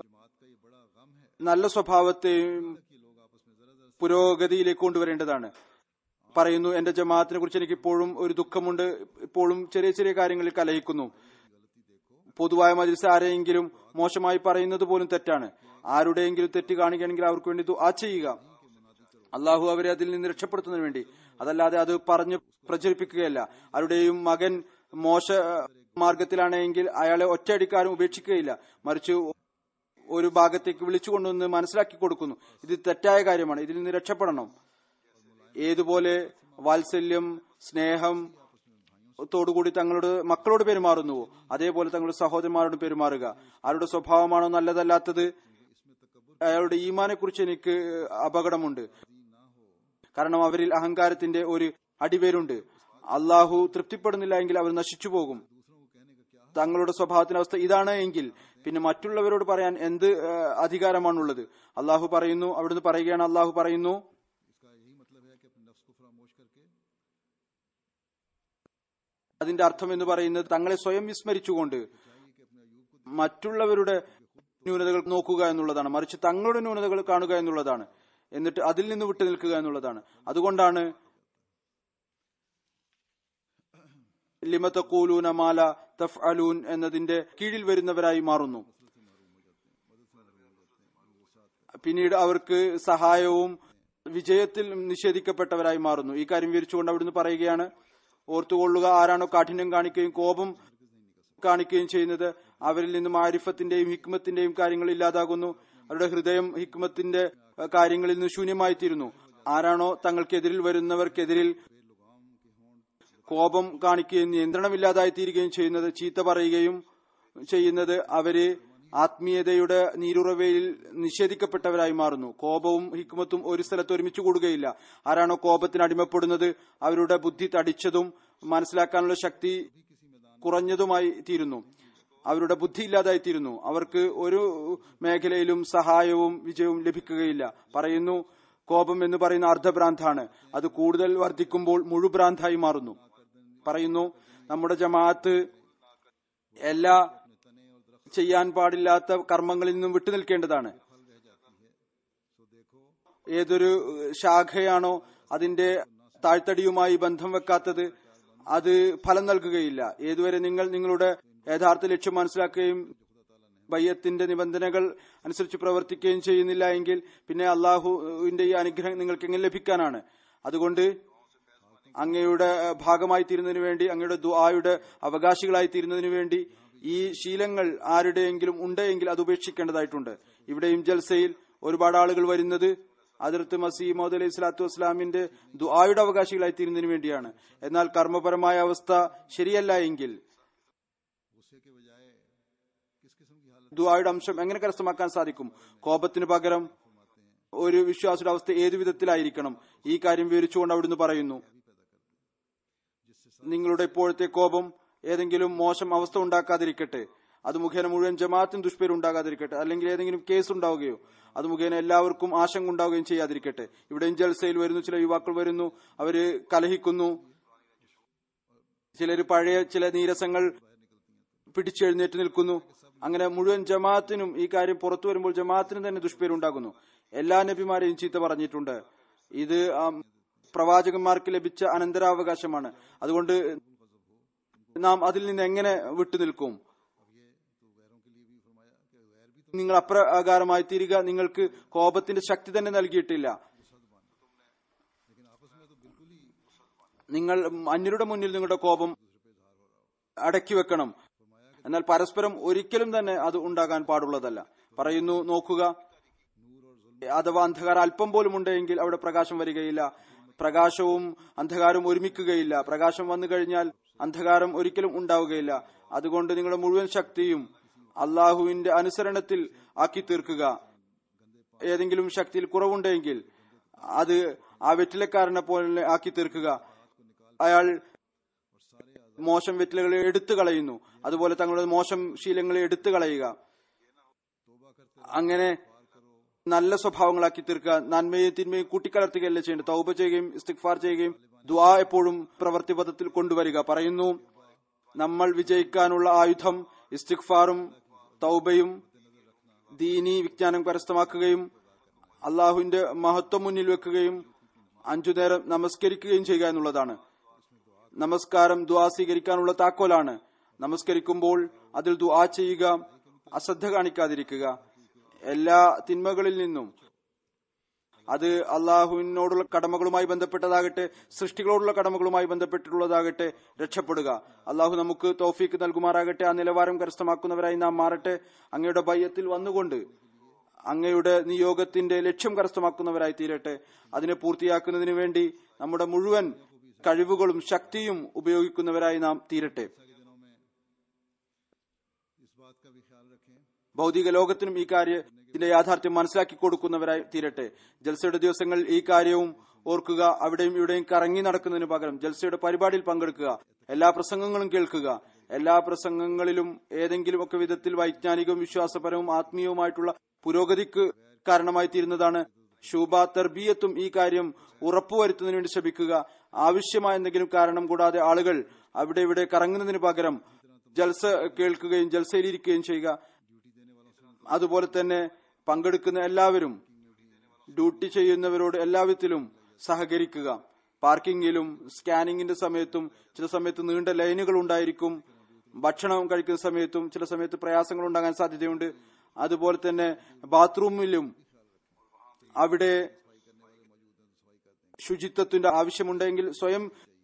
നല്ല സ്വഭാവത്തെയും പുരോഗതിയിലേക്ക് കൊണ്ടുവരേണ്ടതാണ് പറയുന്നു എന്റെ ജമാഅത്തിനെ കുറിച്ച് എനിക്ക് ഇപ്പോഴും ഒരു ദുഃഖമുണ്ട് ഇപ്പോഴും ചെറിയ ചെറിയ കാര്യങ്ങളിൽ കലഹിക്കുന്നു പൊതുവായ മജിൽസ് ആരെയെങ്കിലും മോശമായി പറയുന്നത് പോലും തെറ്റാണ് ആരുടെയെങ്കിലും തെറ്റ് കാണിക്കുകയാണെങ്കിൽ അവർക്ക് വേണ്ടി ദുആ ചെയ്യുക അള്ളാഹു അവരെ അതിൽ നിന്ന് രക്ഷപ്പെടുത്തുന്നതിന് വേണ്ടി അതല്ലാതെ അത് പറഞ്ഞ് പ്രചരിപ്പിക്കുകയല്ല ആരുടെയും മകൻ മോശ മാർഗത്തിലാണെങ്കിൽ അയാളെ ഒറ്റയടിക്കാരും ഉപേക്ഷിക്കുകയില്ല മറിച്ച് ഒരു ഭാഗത്തേക്ക് വിളിച്ചു കൊണ്ടുവന്ന് മനസ്സിലാക്കി കൊടുക്കുന്നു ഇത് തെറ്റായ കാര്യമാണ് ഇതിൽ നിന്ന് രക്ഷപ്പെടണം ഏതുപോലെ വാത്സല്യം സ്നേഹം ത്തോടുകൂടി തങ്ങളുടെ മക്കളോട് പെരുമാറുന്നുവോ അതേപോലെ തങ്ങളുടെ സഹോദരന്മാരോട് പെരുമാറുക ആരുടെ സ്വഭാവമാണോ നല്ലതല്ലാത്തത് അയാളുടെ ഈമാനെ കുറിച്ച് എനിക്ക് അപകടമുണ്ട് കാരണം അവരിൽ അഹങ്കാരത്തിന്റെ ഒരു അടിവേരുണ്ട് അള്ളാഹു തൃപ്തിപ്പെടുന്നില്ല എങ്കിൽ അവർ നശിച്ചു പോകും തങ്ങളുടെ സ്വഭാവത്തിന്റെ അവസ്ഥ ഇതാണ് എങ്കിൽ പിന്നെ മറ്റുള്ളവരോട് പറയാൻ എന്ത് ഏഹ്, അധികാരമാണുള്ളത് അള്ളാഹു പറയുന്നു അവിടുന്ന് പറയുകയാണ് അള്ളാഹു പറയുന്നു അതിന്റെ അർത്ഥം എന്ന് പറയുന്നത് തങ്ങളെ സ്വയം വിസ്മരിച്ചുകൊണ്ട് മറ്റുള്ളവരുടെ ന്യൂനതകൾ നോക്കുക എന്നുള്ളതാണ് മറിച്ച് തങ്ങളുടെ ന്യൂനതകൾ കാണുക എന്നുള്ളതാണ് എന്നിട്ട് അതിൽ നിന്ന് വിട്ടു നിൽക്കുക എന്നുള്ളതാണ് അതുകൊണ്ടാണ് ലിമത്തക്കൂലൂന മാല തഫ് അലൂൻ എന്നതിന്റെ കീഴിൽ വരുന്നവരായി മാറുന്നു പിന്നീട് അവർക്ക് സഹായവും വിജയത്തിൽ നിഷേധിക്കപ്പെട്ടവരായി മാറുന്നു ഈ കാര്യം വിവരിച്ചുകൊണ്ട് അവിടുന്ന് പറയുകയാണ് ഓർത്തുകൊള്ളുക ആരാണോ കാഠിന്യം കാണിക്കുകയും കോപം കാണിക്കുകയും ചെയ്യുന്നത് അവരിൽ നിന്നും ആരിഫത്തിന്റെയും ഹിക്മത്തിന്റെയും കാര്യങ്ങൾ ഇല്ലാതാകുന്നു അവരുടെ ഹൃദയം ഹിക്മത്തിന്റെ അഹ്, കാര്യങ്ങളിൽ നിന്ന് ശൂന്യമായി തീരുന്നു ആരാണോ തങ്ങൾക്കെതിരിൽ വരുന്നവർക്കെതിരിൽ കോപം കാണിക്കുകയും നിയന്ത്രണമില്ലാതായി തീരുകയും ചെയ്യുന്നത് ചീത്ത പറയുകയും ചെയ്യുന്നത് അവര് ആത്മീയതയുടെ നീരുറവയിൽ നിഷേധിക്കപ്പെട്ടവരായി മാറുന്നു കോപവും ഹിക്മത്തും ഒരു സ്ഥലത്ത് ഒരുമിച്ച് കൂടുകയില്ല ആരാണോ കോപത്തിന് അടിമപ്പെടുന്നത് അവരുടെ ബുദ്ധി തടിച്ചതും മനസ്സിലാക്കാനുള്ള ശക്തി കുറഞ്ഞതുമായി തീരുന്നു അവരുടെ ബുദ്ധി ഇല്ലാതായി തീരുന്നു അവർക്ക് ഒരു മേഖലയിലും സഹായവും വിജയവും ലഭിക്കുകയില്ല പറയുന്നു കോപം എന്ന് പറയുന്ന അർദ്ധഭ്രാന്താണ് അത് കൂടുതൽ വർദ്ധിക്കുമ്പോൾ മുഴുഭ്രാന്തായി മാറുന്നു പറയുന്നു നമ്മുടെ ജമാഅത്ത് എല്ലാ ചെയ്യാൻ പാടില്ലാത്ത കർമ്മങ്ങളിൽ നിന്നും വിട്ടുനിൽക്കേണ്ടതാണ് ഏതൊരു ശാഖയാണോ അതിന്റെ താഴ്ത്തടിയുമായി ബന്ധം വെക്കാത്തത് അത് ഫലം നൽകുകയില്ല ഏതുവരെ നിങ്ങൾ നിങ്ങളുടെ യഥാർത്ഥ ലക്ഷ്യം മനസ്സിലാക്കുകയും ബയ്യത്തിന്റെ നിബന്ധനകൾ അനുസരിച്ച് പ്രവർത്തിക്കുകയും ചെയ്യുന്നില്ല എങ്കിൽ പിന്നെ അള്ളാഹുവിന്റെ ഈ അനുഗ്രഹം നിങ്ങൾക്ക് എങ്ങനെ ലഭിക്കാനാണ് അതുകൊണ്ട് അങ്ങയുടെ ഏഹ്, ഭാഗമായി തീരുന്നതിന് വേണ്ടി അങ്ങയുടെ ദുആയുടെ അവകാശികളായി തീരുന്നതിന് വേണ്ടി ഈ ശീലങ്ങൾ ആരുടെയെങ്കിലും ഉണ്ടെങ്കിൽ അത് ഉപേക്ഷിക്കേണ്ടതായിട്ടുണ്ട് ഇവിടെയും ജൽസയിൽ ഒരുപാട് ആളുകൾ വരുന്നത് അതിർത്ത് മസീമോദ് അലൈഹി സ്വലാത്തു വസ്സലാമിന്റെ ദുആയുടെ അവകാശികളായി തീരുന്നതിന് വേണ്ടിയാണ് എന്നാൽ കർമ്മപരമായ അവസ്ഥ ശരിയല്ല എങ്കിൽ ദുആയുടെ അംശം എങ്ങനെ കരസ്ഥമാക്കാൻ സാധിക്കും കോപത്തിന് പകരം ഒരു വിശ്വാസിയുടെ അവസ്ഥ ഏതു വിധത്തിലായിരിക്കണം ഈ കാര്യം വിവരിച്ചുകൊണ്ട് അവിടുന്ന് പറയുന്നു നിങ്ങളുടെ ഇപ്പോഴത്തെ കോപം ഏതെങ്കിലും മോശം അവസ്ഥ ഉണ്ടാക്കാതിരിക്കട്ടെ അത് മുഖേന മുഴുവൻ ജമാഅത്തിന് ദുഷ്പേര് ഉണ്ടാകാതിരിക്കട്ടെ അല്ലെങ്കിൽ ഏതെങ്കിലും കേസ് ഉണ്ടാവുകയോ അത് മുഖേന എല്ലാവർക്കും ആശങ്ക ഉണ്ടാവുകയും ചെയ്യാതിരിക്കട്ടെ ഇവിടെയും ജൽസയിൽ വരുന്നു ചില യുവാക്കൾ വരുന്നു അവര് കലഹിക്കുന്നു ചിലര് പഴയ ചില നീരസങ്ങൾ പിടിച്ചെഴുന്നേറ്റ് നിൽക്കുന്നു അങ്ങനെ മുഴുവൻ ജമാഅത്തിനും ഈ കാര്യം പുറത്തു വരുമ്പോൾ ജമാഅത്തിന് തന്നെ ദുഷ്പേരുണ്ടാകുന്നു എല്ലാ നബിമാരെയും ചീത്ത പറഞ്ഞിട്ടുണ്ട് ഇത് ആം, പ്രവാചകന്മാർക്ക് ലഭിച്ച അനന്തരാവകാശമാണ് അതുകൊണ്ട് നാം അതിൽ നിന്ന് എങ്ങനെ വിട്ടുനിൽക്കും നിങ്ങൾ അപ്രകാരമായി തീരുക നിങ്ങൾക്ക് കോപത്തിന്റെ ശക്തി തന്നെ നൽകിയിട്ടില്ല നിങ്ങൾ അന്യരുടെ മുന്നിൽ നിങ്ങളുടെ കോപം അടക്കി വെക്കണം എന്നാൽ പരസ്പരം ഒരിക്കലും തന്നെ അത് ഉണ്ടാകാൻ പാടുള്ളതല്ല പറയുന്നു നോക്കുക അഥവാ അന്ധകാരം അല്പം പോലും ഉണ്ടെങ്കിൽ അവിടെ പ്രകാശം വരികയില്ല പ്രകാശവും അന്ധകാരവും ഒരുമിക്കുകയില്ല പ്രകാശം വന്നു കഴിഞ്ഞാൽ അന്ധകാരം ഒരിക്കലും ഉണ്ടാവുകയില്ല അതുകൊണ്ട് നിങ്ങളുടെ മുഴുവൻ ശക്തിയും അള്ളാഹുവിന്റെ അനുസരണത്തിൽ ആക്കി തീർക്കുക ഏതെങ്കിലും ശക്തിയിൽ കുറവുണ്ടെങ്കിൽ അത് ആ വെറ്റിലക്കാരനെ പോലെ ആക്കി തീർക്കുക അയാൾ മോശം വെറ്റിലകളെ എടുത്തു കളയുന്നു അതുപോലെ തങ്ങളുടെ മോശം ശീലങ്ങളെ എടുത്തു കളയുക അങ്ങനെ നല്ല സ്വഭാവങ്ങളാക്കി തീർക്കുക നന്മയും തിന്മയും കൂട്ടിക്കലർത്തുകയല്ല ചെയ്യേണ്ടത് തൗബ ചെയ്യുകയും ഇസ്തിഗ്ഫാർ ചെയ്യുകയും ദ്വാ എപ്പോഴും പ്രവർത്തിപഥത്തിൽ കൊണ്ടുവരിക പറയുന്നു നമ്മൾ വിജയിക്കാനുള്ള ആയുധം ഇസ്തിഗ്ഫാറും തൗബയും ദീനി വിജ്ഞാനം കരസ്ഥമാക്കുകയും അള്ളാഹുവിന്റെ മഹത്വം മുന്നിൽ വെക്കുകയും അഞ്ചു നേരം നമസ്കരിക്കുകയും ചെയ്യുക എന്നുള്ളതാണ് നമസ്കാരം ദുആ സ്വീകരിക്കാനുള്ള താക്കോലാണ് നമസ്കരിക്കുമ്പോൾ അതിൽ ദുആ ചെയ്യുക അശ്രദ്ധ കാണിക്കാതിരിക്കുക എല്ലാ തിന്മകളിൽ നിന്നും അത് അള്ളാഹുവിനോടുള്ള കടമകളുമായി ബന്ധപ്പെട്ടതാകട്ടെ സൃഷ്ടികളോടുള്ള കടമകളുമായി ബന്ധപ്പെട്ടിട്ടുള്ളതാകട്ടെ രക്ഷപ്പെടുക അള്ളാഹു നമുക്ക് തോഫീക്ക് നൽകുമാറാകട്ടെ ആ നിലവാരം കരസ്ഥമാക്കുന്നവരായി നാം മാറട്ടെ അങ്ങയുടെ ഭയത്തിൽ വന്നുകൊണ്ട് അങ്ങയുടെ നിയോഗത്തിന്റെ ലക്ഷ്യം കരസ്ഥമാക്കുന്നവരായി തീരട്ടെ അതിനെ പൂർത്തിയാക്കുന്നതിന് വേണ്ടി നമ്മുടെ മുഴുവൻ കഴിവുകളും ശക്തിയും ഉപയോഗിക്കുന്നവരായി നാം തീരട്ടെ ഭൗതിക ലോകത്തിനും ഈ കാര്യത്തിന്റെ യാഥാർത്ഥ്യം മനസ്സിലാക്കി കൊടുക്കുന്നവരായി തീരട്ടെ ജൽസയുടെ ദിവസങ്ങളിൽ ഈ കാര്യവും ഓർക്കുക അവിടെയും ഇവിടെയും കറങ്ങി നടക്കുന്നതിന് പകരം ജൽസയുടെ പരിപാടിയിൽ പങ്കെടുക്കുക എല്ലാ പ്രസംഗങ്ങളും കേൾക്കുക എല്ലാ പ്രസംഗങ്ങളിലും ഏതെങ്കിലും ഒക്കെ വിധത്തിൽ വൈജ്ഞാനികവും വിശ്വാസപരവും ആത്മീയവുമായിട്ടുള്ള പുരോഗതിക്ക് കാരണമായി തീരുന്നതാണ് ശൂബ തെർബീയത്തും ഈ കാര്യം ഉറപ്പുവരുത്തുന്നതിന് വേണ്ടി ശ്രമിക്കുക ആവശ്യമായ എന്തെങ്കിലും കാരണം കൂടാതെ ആളുകൾ അവിടെ ഇവിടെ കറങ്ങുന്നതിന് പകരം ജൽസ കേൾക്കുകയും ജൽസയിലിരിക്കുകയും ചെയ്യുക അതുപോലെ തന്നെ പങ്കെടുക്കുന്ന എല്ലാവരും ഡ്യൂട്ടി ചെയ്യുന്നവരോട് എല്ലാവിധത്തിലും സഹകരിക്കുക പാർക്കിങ്ങിലും സ്കാനിങ്ങിന്റെ സമയത്തും ചില സമയത്ത് നീണ്ട ലൈനുകൾ ഉണ്ടായിരിക്കും ഭക്ഷണം കഴിക്കുന്ന സമയത്തും ചില സമയത്ത് പ്രയാസങ്ങൾ ഉണ്ടാകാൻ സാധ്യതയുണ്ട് അതുപോലെ തന്നെ ബാത്റൂമിലും അവിടെ ശുചിത്വത്തിന്റെ ആവശ്യമുണ്ടെങ്കിൽ സ്വയം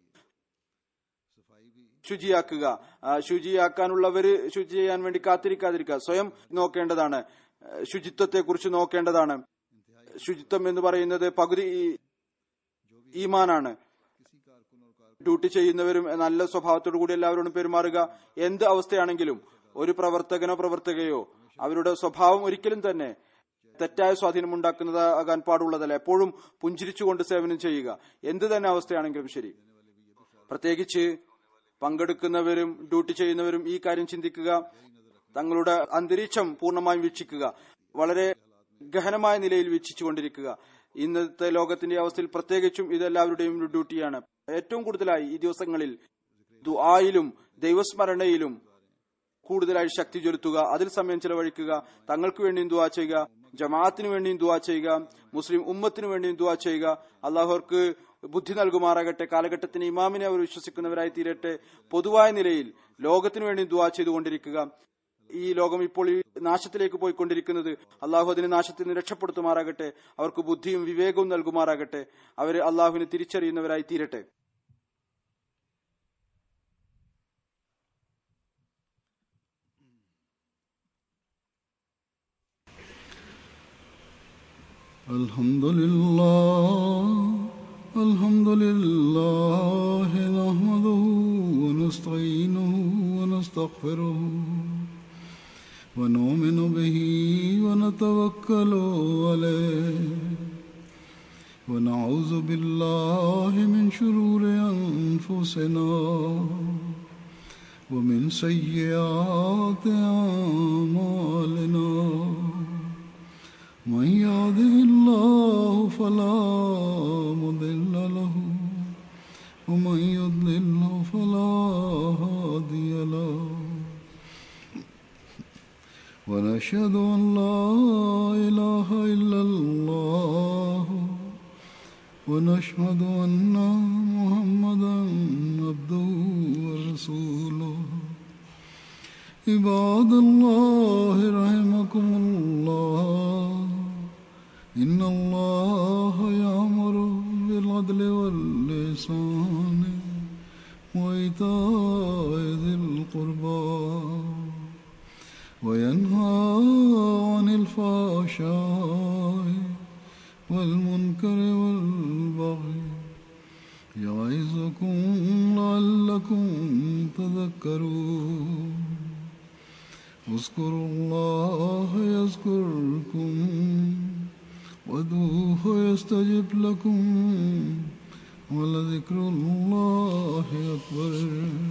ശുചിയാക്കുക ആ, ശുചിയാക്കാനുള്ളവര് ശുചി ചെയ്യാൻ വേണ്ടി കാത്തിരിക്കാതിരിക്കുക സ്വയം നോക്കേണ്ടതാണ് ശുചിത്വത്തെ കുറിച്ച് നോക്കേണ്ടതാണ് ശുചിത്വം എന്ന് പറയുന്നത് പകുതി ഈ- ഈമാനാണ് ഡ്യൂട്ടി ചെയ്യുന്നവരും നല്ല സ്വഭാവത്തോടു കൂടി എല്ലാവരോടും പെരുമാറുക എന്ത് അവസ്ഥയാണെങ്കിലും ഒരു പ്രവർത്തകനോ പ്രവർത്തകയോ അവരുടെ സ്വഭാവം ഒരിക്കലും തന്നെ തെറ്റായ സ്വാധീനം ഉണ്ടാക്കുന്നതാകാൻ പാടുള്ളതല്ല എപ്പോഴും പുഞ്ചിരിച്ചുകൊണ്ട് സേവനം ചെയ്യുക എന്ത് തന്നെ അവസ്ഥയാണെങ്കിലും ശരി പ്രത്യേകിച്ച് പങ്കെടുക്കുന്നവരും ഡ്യൂട്ടി ചെയ്യുന്നവരും ഈ കാര്യം ചിന്തിക്കുക തങ്ങളുടെ അന്തരീക്ഷം പൂർണ്ണമായും വീക്ഷിക്കുക വളരെ ഗഹനമായ നിലയിൽ വീക്ഷിച്ചുകൊണ്ടിരിക്കുക ഇന്നത്തെ ലോകത്തിന്റെ അവസ്ഥയിൽ പ്രത്യേകിച്ചും ഇതെല്ലാവരുടെയും ഒരു ഡ്യൂട്ടിയാണ് ഏറ്റവും കൂടുതലായി ഈ ദിവസങ്ങളിൽ ദുആയിലും ദൈവസ്മരണയിലും കൂടുതലായി ശക്തി ചെലുത്തുക അതിൽ സമയം ചെലവഴിക്കുക തങ്ങൾക്ക് വേണ്ടിയും ദുവാ ചെയ്യുക ജമാഅത്തിന് വേണ്ടിയും ദുവാ ചെയ്യുക മുസ്ലിം ഉമ്മത്തിന് വേണ്ടിയും ദുവാ ചെയ്യുക അള്ളാഹുർക്ക് ബുദ്ധി നൽകുമാറാകട്ടെ കാലഘട്ടത്തിന് ഇമാമിനെ അവർ വിശ്വസിക്കുന്നവരായി തീരട്ടെ പൊതുവായ നിലയിൽ ലോകത്തിനു വേണ്ടി ദുവാ ചെയ്തുകൊണ്ടിരിക്കുക ഈ ലോകം ഇപ്പോൾ ഈ നാശത്തിലേക്ക് പോയിക്കൊണ്ടിരിക്കുന്നത് അള്ളാഹു അതിനെ നാശത്തിൽ നിന്ന് രക്ഷപ്പെടുത്തുമാറാകട്ടെ അവർക്ക് ബുദ്ധിയും വിവേകവും നൽകുമാറാകട്ടെ അവര് അള്ളാഹുവിനെ തിരിച്ചറിയുന്നവരായി തീരട്ടെ الحمد لله الحمد لله نحمده ونستعينه ونستغفره ونؤمن به ونتوكل عليه ونعوذ بالله من شرور أنفسنا ومن سيئات أعمالنا من يهده الله فلا مضل له ومن يضلل فلا هادي له ونشهد ان لا اله الا الله ونشهد ان محمدا عبده ورسوله ورسوله عباد الله رحمكم الله إن الله يأمر بالعدل واللسان وإيتاء ذي القربى وينهى عن الفحشاء والمنكر والبغي يعظكم لعلكم تذكرون اذكروا الله يذكركم وادعوه يستجب لكم ولذكر الله أكبر